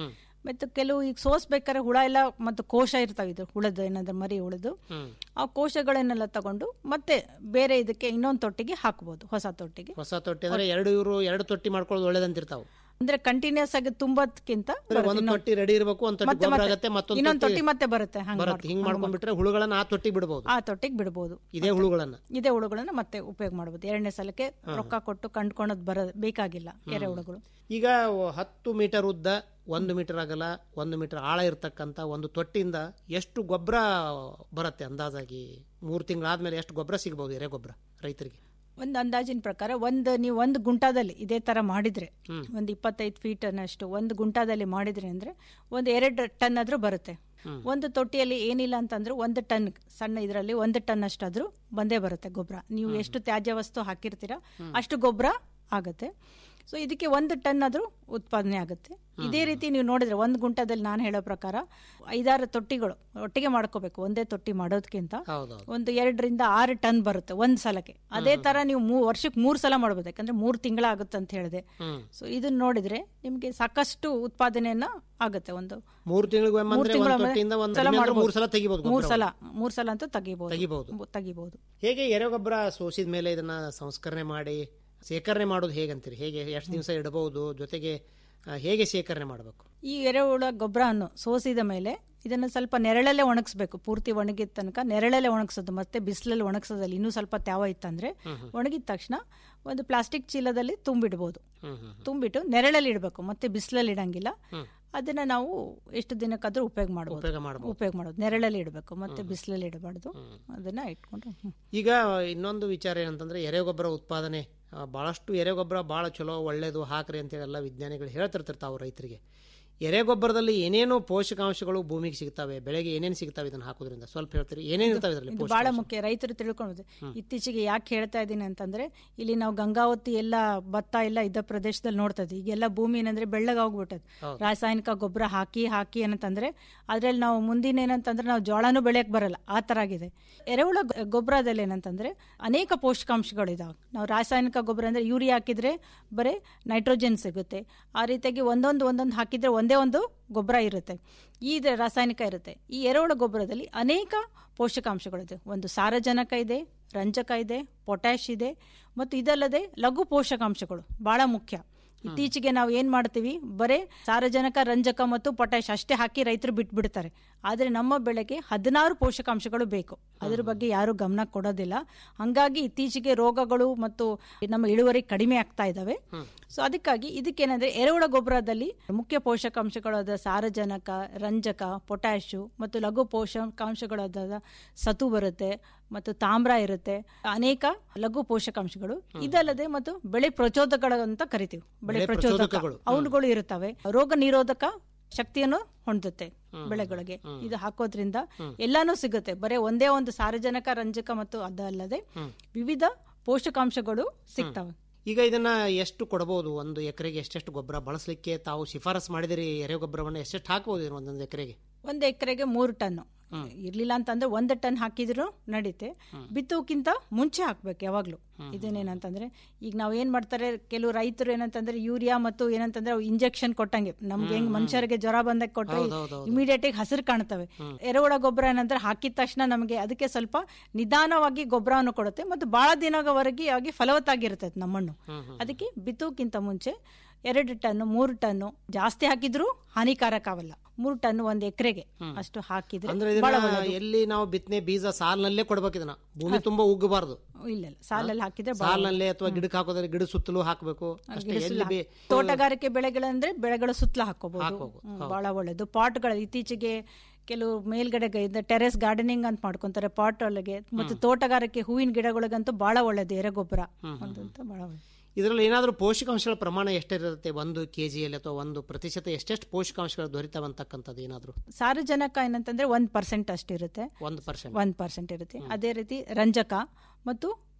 ಮತ್ತು ಕೆಲವು ಈಗ ಸೋಸ್ಬೇಕಾದ್ರೆ ಹುಳ ಎಲ್ಲ ಮತ್ತು ಕೋಶ ಇರ್ತಾವೆ ಇದು ಹುಳದ ಏನಾದ್ರು ಮರಿ ಹುಳದು ಆ ಕೋಶಗಳನ್ನೆಲ್ಲ ತಗೊಂಡು ಮತ್ತೆ ಬೇರೆ ಇದಕ್ಕೆ ಇನ್ನೊಂದು ತೊಟ್ಟಿಗೆ ಹಾಕ್ಬೋದು ಹೊಸ ತೊಟ್ಟಿಗೆ ಹೊಸ ತೊಟ್ಟಿ ಅಂದ್ರೆ ಎರಡು ಇವರು ಎರಡು ತೊಟ್ಟಿ ಮಾಡ್ಕೊಳ್ಳೋದು ಒಳ್ಳೇದಂತಿರ್ತಾವ ಅಂದ್ರೆ ಕಂಟಿನ್ಯೂಸ್ ಆಗಿ ತುಂಬದಕ್ಕಿಂತ ಒಂದು ತೊಟ್ಟಿ ರೆಡಿ ಇರಬೇಕು ಒಂದು ತೊಟ್ಟಿ ಗೊಬ್ಬರ ಆಗುತ್ತೆ ಮತ್ತೊಂದು ಇನ್ನೊಂದು ತೊಟ್ಟಿ ಮತ್ತೆ ಬರುತ್ತೆ ಹಂಗ್ ಬರುತ್ತೆ ಮಾಡ್ಕೊ- ಹಿಂಗ್ ಹಂಗ್ ಮಾಡ್ಕೊಂಡ್ಬಿಟ್ರೆ ಹುಳುಗಳನ್ನ ಆ ತೊಟ್ಟಿ ಬಿಡಬಹುದು ಆ ತೊಟ್ಟಿಗೆ ಬಿಡ್ಬೋದು ಇದೇ ಹುಳುಗಳನ್ನ ಇದೇ ಹುಳುಗಳನ್ನ ಮತ್ತೆ ಉಪಯೋಗ ಮಾಡಬಹುದು ಎರಡನೇ ಸಲಕ್ಕೆ ರೊಕ್ಕ ಕೊಟ್ಟು ಕಂಡ್ಕೊಳೋದು ಬರ ಬೇಕಾಗಿಲ್ಲ ಎರೆ ಹುಳುಗಳು ಈಗ ಹತ್ತು ಮೀಟರ್ ಉದ್ದ ಒಂದು ಮೀಟರ್ ಅಗಲ ಒಂದು ಮೀಟರ್ ಆಳ ಇರತಕ್ಕಂತ ಒಂದು ತೊಟ್ಟಿಯಿಂದ ಎಷ್ಟು ಗೊಬ್ಬರ ಬರುತ್ತೆ ಅಂದಾಜಾಗಿ ಮೂರು ತಿಂಗಳಾದ್ಮೇಲೆ ಎಷ್ಟು ಗೊಬ್ಬರ ಸಿಗಬಹುದು ಎರೆ ಗೊಬ್ಬರ ರೈತರಿಗೆ ಒಂದು ಅಂದಾಜಿನ ಪ್ರಕಾರ ಒಂದು ನೀವು ಒಂದು ಗುಂಟಾದಲ್ಲಿ ಇದೇ ತರ ಮಾಡಿದ್ರೆ ಒಂದು ಇಪ್ಪತ್ತೈದು ಫೀಟ್ ಅನ್ನಷ್ಟು ಒಂದು ಗುಂಟಾದಲ್ಲಿ ಮಾಡಿದ್ರೆ ಅಂದ್ರೆ ಒಂದು ಎರಡು ಟನ್ ಆದ್ರೂ ಬರುತ್ತೆ ಒಂದು ತೊಟ್ಟಿಯಲ್ಲಿ ಏನಿಲ್ಲ ಅಂತಂದ್ರೆ ಒಂದು ಟನ್ ಸಣ್ಣ ಇದರಲ್ಲಿ ಒಂದು ಟನ್ ಅಷ್ಟಾದ್ರೂ ಬಂದೇ ಬರುತ್ತೆ ಗೊಬ್ಬರ ನೀವು ಎಷ್ಟು ತ್ಯಾಜ್ಯ ವಸ್ತು ಹಾಕಿರ್ತೀರಾ ಅಷ್ಟು ಗೊಬ್ಬರ ಆಗುತ್ತೆ ಸೊ ಇದಕ್ಕೆ ಒಂದು ಟನ್ ಆದ್ರೂ ಉತ್ಪಾದನೆ ಆಗುತ್ತೆ ಇದೇ ರೀತಿ ನೀವು ನೋಡಿದ್ರೆ ಒಂದು ಗುಂಟದಲ್ಲಿ ನಾನು ಹೇಳೋ ಪ್ರಕಾರ ಐದಾರು ತೊಟ್ಟಿಗಳು ಒಟ್ಟಿಗೆ ಮಾಡ್ಕೋಬೇಕು ಒಂದೇ ತೊಟ್ಟಿ ಮಾಡೋದಕ್ಕಿಂತ ಹೌದೌದು ಒಂದು ಎರಡರಿಂದ ಆರು ಟನ್ ಬರುತ್ತೆ ಒಂದ್ ಸಲಕ್ಕೆ ಅದೇ ತರ ನೀವು ಮೂ ವರ್ಷಕ್ಕೆ ಮೂರ್ ಸಲ ಮಾಡ್ಬೋದು ಯಾಕಂದ್ರೆ ಮೂರ್ ತಿಂಗಳಾಗುತ್ತೆ ಅಂತ ಹೇಳಿದೆ ಹ್ಮ್. ಸೊ ಇದನ್ನ ನೋಡಿದ್ರೆ ನಿಮ್ಗೆ ಸಾಕಷ್ಟು ಉತ್ಪಾದನೆಯನ್ನ ಆಗುತ್ತೆ ಒಂದು ಮೂರು ತಿಂಗಳಿಗೆ ಮೂರ್ ಬಂದ್ರೆ ತಿಂಗಳ ಒಂದು ತೊಟ್ಟಿಯಿಂದ ಒಂದು ಸಲ ದಿನಕ್ಕೆ ಮಾಡ್ಬೋದು. ಮೂರು ಸಲ ತೆಗಿಬಹುದು ಮೂರ್ ಸಲ ಮೂರ್ ಸಲ ಅಂತೂ ತೆಗಿಬಹುದು ತೆಗಿಬಹುದು. ತೆಗಿಬಹುದು ಹೇಗೆ ಎರೆಗೊಬ್ಬರ ಸೋಸಿದ ಮೇಲೆ ಇದನ್ನ ಸಂಸ್ಕರಣೆ ಮಾಡಿ ಶೇಖರಣೆ ಮಾಡೋದು ಹೇಗಂತೀರಿ ಹೇಗೆ ಎಷ್ಟು ದಿವಸ ಇಡಬಹುದು ಜೊತೆಗೆ ಆ, ಹೇಗೆ ಶೇಖರಣೆ ಮಾಡಬೇಕು ಈ ಎರೆಹುಳ ಗೊಬ್ಬರವನ್ನು ಸೋಸಿದ ಮೇಲೆ ಇದನ್ನು ಸ್ವಲ್ಪ ನೆರಳಲ್ಲೇ ಒಣಗಿಸ್ಬೇಕು ಪೂರ್ತಿ ಒಣಗಿದ ತನಕ ನೆರಳಲ್ಲೇ ಒಣಗಿಸೋದು ಮತ್ತೆ ಬಿಸಿಲಲ್ಲಿ ಒಣಗಿಸೋದಲ್ಲಿ ಇನ್ನೂ ಸ್ವಲ್ಪ ತ್ಯಾವ ಇತ್ತಂದ್ರೆ ಒಣಗಿದ ತಕ್ಷಣ ಒಂದು ಪ್ಲಾಸ್ಟಿಕ್ ಚೀಲದಲ್ಲಿ ತುಂಬಿಡ್ಬೋದು ತುಂಬಿಟ್ಟು ನೆರಳಲ್ಲಿ ಇಡಬೇಕು ಮತ್ತೆ ಬಿಸಿಲಲ್ಲಿ ಇಡಂಗಿಲ್ಲ ಅದನ್ನ ನಾವು ಎಷ್ಟು ದಿನಕ್ಕಾದ್ರೂ ಉಪಯೋಗ ಮಾಡಬಹುದು ಉಪಯೋಗ ಮಾಡಬಹುದು ಉಪಯೋಗ ಮಾಡೋದು ನೆರಳಲ್ಲಿ ಇಡಬೇಕು ಮತ್ತೆ ಬಿಸಿಲಲ್ಲಿ ಇಡಬಾರ್ದು ಅದನ್ನ ಇಟ್ಕೊಂಡು ಹ್ಮ್. ಈಗ ಇನ್ನೊಂದು ವಿಚಾರ ಏನಂತಂದ್ರೆ ಎರೆಗೊಬ್ಬರ ಉತ್ಪಾದನೆ ಆ, ಬಹಳಷ್ಟು ಎರೆಗೊಬ್ಬರ ಬಹಳ ಚಲೋ ಒಳ್ಳೇದು ಹಾಕ್ರಿ ಅಂತೇಳಿ ಎಲ್ಲ ವಿಜ್ಞಾನಿಗಳು ಹೇಳ್ತಿರ್ತಿರ್ತಾವೆ ರೈತರಿಗೆ ಎರೆಗೊಬ್ಬರದಲ್ಲಿ ಏನೇನು ಪೋಷಕಾಂಶಗಳು ಭೂಮಿಗೆ ಸಿಗ್ತವೆ ಬೆಳೆಗೆ ಏನೇನು ಸಿಗ್ತವೆ ಇದನ್ನ ಹಾಕೋದ್ರಿಂದ ಸ್ವಲ್ಪ ಹೇಳ್ತೀರಿ ಏನೇನು ಇರ್ತಾವೆ ಇದರಲ್ಲಿ ಇದು ಬಹಳ ಮುಖ್ಯ ರೈತರು ತಿಳ್ಕೊಳ್ಳೋದು ಇತ್ತೀಚೆಗೆ ಯಾಕೆ ಹೇಳ್ತಾ ಇದ್ದೀನಿ ಅಂತಂದ್ರೆ ಇಲ್ಲಿ ನಾವು ಗಂಗಾವತಿ ಎಲ್ಲ ಭತ್ತ ಎಲ್ಲ ಇದ್ದ ಪ್ರದೇಶದಲ್ಲಿ ನೋಡ್ತಾ ಇದ್ವಿ ಈಗೆಲ್ಲ ಭೂಮಿ ಏನಂದ್ರೆ ಬೆಳ್ಳಗಾಗ್ಬಿಟ್ಟದ ರಾಸಾಯನಿಕ ಗೊಬ್ಬರ ಹಾಕಿ ಹಾಕಿ ಏನಂತಂದ್ರೆ ಅದ್ರಲ್ಲಿ ನಾವು ಮುಂದಿನ ಏನಂತಂದ್ರೆ ನಾವು ಜೋಳನೂ ಬೆಳೆಯಕ್ ಬರಲ್ಲ ಆ ತರ ಆಗಿದೆ ಎರೆಹುಳ ಗೊ- ಗೊಬ್ಬರದಲ್ಲಿ ಏನಂತಂದ್ರೆ ಅನೇಕ ಪೋಷಕಾಂಶಗಳು ಇದಾವೆ ನಾವು ರಾಸಾಯನಿಕ ಗೊಬ್ಬರ ಅಂದ್ರೆ ಯೂರಿಯಾ ಹಾಕಿದ್ರೆ ಬರೀ ನೈಟ್ರೋಜನ್ ಸಿಗುತ್ತೆ ಆ ರೀತಿಯಾಗಿ ಒಂದೊಂದು ಒಂದೊಂದು ಹಾಕಿದ್ರೆ ಒಂದೇ ಒಂದು ಗೊಬ್ಬರ ಇರುತ್ತೆ ಈ ದ- ರಾಸಾಯನಿಕ ಇರುತ್ತೆ ಈ ಎರೆಹುಳ ಗೊಬ್ಬರದಲ್ಲಿ ಅನೇಕ ಪೋಷಕಾಂಶಗಳಿದೆ ಒಂದು ಸಾರಜನಕ ಇದೆ ರಂಜಕ ಇದೆ ಪೊಟ್ಯಾಶ್ ಇದೆ ಮತ್ತು ಇದಲ್ಲದೆ ಲಘು ಪೋಷಕಾಂಶಗಳು ಬಹಳ ಮುಖ್ಯ ಇತ್ತೀಚೆಗೆ ನಾವು ಏನ್ ಮಾಡ್ತೀವಿ ಬರೇ ಸಾರಜನಕ ರಂಜಕ ಮತ್ತು ಪೊಟ್ಯಾಶ್ ಅಷ್ಟೇ ಹಾಕಿ ರೈತರು ಬಿಟ್ಬಿಡ್ತಾರೆ ಆದ್ರೆ ನಮ್ಮ ಬೆಳೆಗೆ ಹದಿನಾರು ಪೋಷಕಾಂಶಗಳು ಬೇಕು ಅದ್ರ ಬಗ್ಗೆ ಯಾರು ಗಮನ ಕೊಡೋದಿಲ್ಲ ಹಂಗಾಗಿ ಇತ್ತೀಚೆಗೆ ರೋಗಗಳು ಮತ್ತು ನಮ್ಮ ಇಳುವರಿ ಕಡಿಮೆ ಆಗ್ತಾ ಇದಾವೆ ಸೊ ಅದಕ್ಕಾಗಿ ಇದಕ್ಕೇನಂದ್ರೆ ಎರೆಹುಳ ಗೊಬ್ಬರದಲ್ಲಿ ಮುಖ್ಯ ಪೋಷಕಾಂಶಗಳಾದ ಸಾರಜನಕ ರಂಜಕ ಪೊಟ್ಯಾಶು ಮತ್ತು ಲಘು ಪೋಷಕಾಂಶಗಳಾದ ಸತು ಬರುತ್ತೆ ಮತ್ತು ತಾಮ್ರ ಇರುತ್ತೆ ಅನೇಕ ಲಘು ಪೋಷಕಾಂಶಗಳು ಇದಲ್ಲದೆ ಮತ್ತು ಬೆಳೆ ಪ್ರಚೋದಕಗಳು ಅಂತ ಕರಿತೀವಿ ಬೆಳೆ ಬೆಳೆ ಪ್ರಚೋದಕ ಪ್ರಚೋದಕಗಳು. ಅವುಗಳು ಇರುತ್ತವೆ ರೋಗ ನಿರೋಧಕ ಶಕ್ತಿಯನ್ನು ಹೊಂದುತ್ತೆ ಬೆಳೆಗಳಿಗೆ ಇದು ಹಾಕೋದ್ರಿಂದ ಎಲ್ಲಾನು ಸಿಗುತ್ತೆ ಬರೀ ಒಂದೇ ಒಂದು ಸಾರಜನಕ ರಂಜಕ ಮತ್ತು ಅದಲ್ಲದೆ ವಿವಿಧ ಪೋಷಕಾಂಶಗಳು ಸಿಗ್ತವೆ ಈಗ ಇದನ್ನ ಎಷ್ಟು ಕೊಡಬಹುದು ಒಂದು ಎಕರೆಗೆ ಎಷ್ಟೆಷ್ಟು ಗೊಬ್ಬರ ಬಳಸಲಿಕ್ಕೆ ತಾವು ಶಿಫಾರಸ್ ಮಾಡಿದಿರಿ ಎರೆ ಗೊಬ್ಬರವನ್ನು ಎಷ್ಟೆಷ್ಟು ಹಾಕಬಹುದು ಇದನ್ನ ಒಂದೊಂದು ಎಕರೆಗೆ ಒಂದು ಎಕರೆಗೆ ಮೂರು ಟನ್ ಇರ್ಲಿಲ್ಲ ಅಂತಂದ್ರೆ ಒಂದು ಟನ್ ಹಾಕಿದ್ರು ನಡೀತೆ ಬಿತ್ತೋಕ್ಕಿಂತ ಮುಂಚೆ ಹಾಕ್ಬೇಕು ಯಾವಾಗ್ಲೂ ಇದೇನೇನಂತಂದ್ರೆ ಈಗ ನಾವ್ ಏನ್ ಮಾಡ್ತಾರೆ ಕೆಲವು ರೈತರು ಏನಂತಂದ್ರೆ ಯೂರಿಯಾ ಮತ್ತು ಏನಂತಂದ್ರೆ ಇಂಜೆಕ್ಷನ್ ಕೊಟ್ಟಂಗೆ ನಮ್ಗೆ ಹೆಂಗ್ ಮನುಷ್ಯರಿಗೆ ಜ್ವರ ಬಂದಾಗ ಕೊಟ್ರೆ ಇಮಿಡಿಯೇಟ್ ಆಗಿ ಹಸಿರು ಕಾಣ್ತವೆ ಎರೆಹುಳ ಗೊಬ್ಬರ ಏನಂದ್ರೆ ಹಾಕಿದ ತಕ್ಷಣ ನಮಗೆ ಅದಕ್ಕೆ ಸ್ವಲ್ಪ ನಿಧಾನವಾಗಿ ಗೊಬ್ಬರವನ್ನು ಕೊಡುತ್ತೆ ಮತ್ತು ಬಹಳ ದಿನವರೆಗೆ ಆಗಿ ಫಲವತ್ತಾಗಿರ್ತದೆ ನಮ್ಮ ಮಣ್ಣು ಅದಕ್ಕೆ ಬಿತ್ತೋಕ್ಕಿಂತ ಮುಂಚೆ ಎರಡು ಟನ್ ಮೂರು ಟನ್ನು ಜಾಸ್ತಿ ಹಾಕಿದ್ರು ಹಾನಿಕಾರಕ ಆಗಲ್ಲ ಮೂರು ಟನ್ ಒಂದ್ ಎಕರೆಗೆ ಅಷ್ಟು ಹಾಕಿದ್ರೆ ಅಂದ್ರೆ ಬಹಳ ಇದನ್ನ ಒಳ್ಳೆದು. ಎಲ್ಲಿ ನಾವು ಬಿತ್ತನೆ ಬೀಜ ಸಾಲಿನಲ್ಲೇ ಕೊಡ್ಬೇಕು ಇದನ್ನ ಭೂಮಿ ತುಂಬಾ ಉಗ್ಗಬಾರ್ದು ಇಲ್ಲ ಇಲ್ಲ ಸಾಲಲ್ಲಿ ಹಾಕಿದ್ರೆ ಬಹಳ ಸಾಲಿನಲ್ಲೇ ಅಥವಾ ಗಿಡಕ್ಕೆ ಹಾಕೋದ್ರೆ ಗಿಡ ಸುತ್ತಲೂ ಹಾಕಬೇಕು ಅಷ್ಟೇ ಗಿಡ ಎಲ್ಲಿ ಸುತ್ತ ಬೇ- ತೋಟಗಾರಿಕೆ ಬೆಳೆಗಳಂದ್ರೆ ಬೆಳೆಗಳ ಸುತ್ತಲ ಹಾಕೋಬಹುದು ಹಾಕ್ಬೋದು, ಬಹಳ ಒಳ್ಳೇದು ಪಾಟ್ಗಳು ಇತ್ತೀಚೆಗೆ ಕೆಲವು ಮೇಲ್ಗಡೆ ಟೆರೆಸ್ ಗಾರ್ಡನಿಂಗ್ ಅಂತ ಮಾಡ್ಕೊಂತಾರೆ ಪಾಟ್ ಒಳಗೆ ಮತ್ತು ತೋಟಗಾರಿಕೆ ಹೂವಿನ ಗಿಡಗಳಿಗಂತೂ ಬಹಳ ಒಳ್ಳೇದು ಎರೆಗೊಬ್ಬರ ಅದಂತ ಬಹಳ ಒಳ್ಳೇದು ಇದರಲ್ಲಿ ಏನಾದರೂ ಪೋಷಕಾಂಶಗಳ ಪ್ರಮಾಣ ಎಷ್ಟಿರುತ್ತೆ ಒಂದು ಕೆಜಿಯಲ್ಲಿ ಅಥವಾ ಒಂದು ಪ್ರತಿಶತ ಎಷ್ಟೆಷ್ಟು ಪೋಷಕಾಂಶಗಳು ದೊರೀತಾವೆ ಅಂತಕ್ಕಂಥದ್ದು ಏನಾದರೂ ಸಾರಜನಕ ಏನಂತಂದ್ರೆ ಒಂದ್ ಪರ್ಸೆಂಟ್ ಅಷ್ಟಿರುತ್ತೆ ಒಂದು ಪರ್ಸೆಂಟ್ ಒಂದ್ ಪರ್ಸೆಂಟ್ ಇರುತ್ತೆ ಅದೇ ರೀತಿ ರಂಜಕ ಮತ್ತು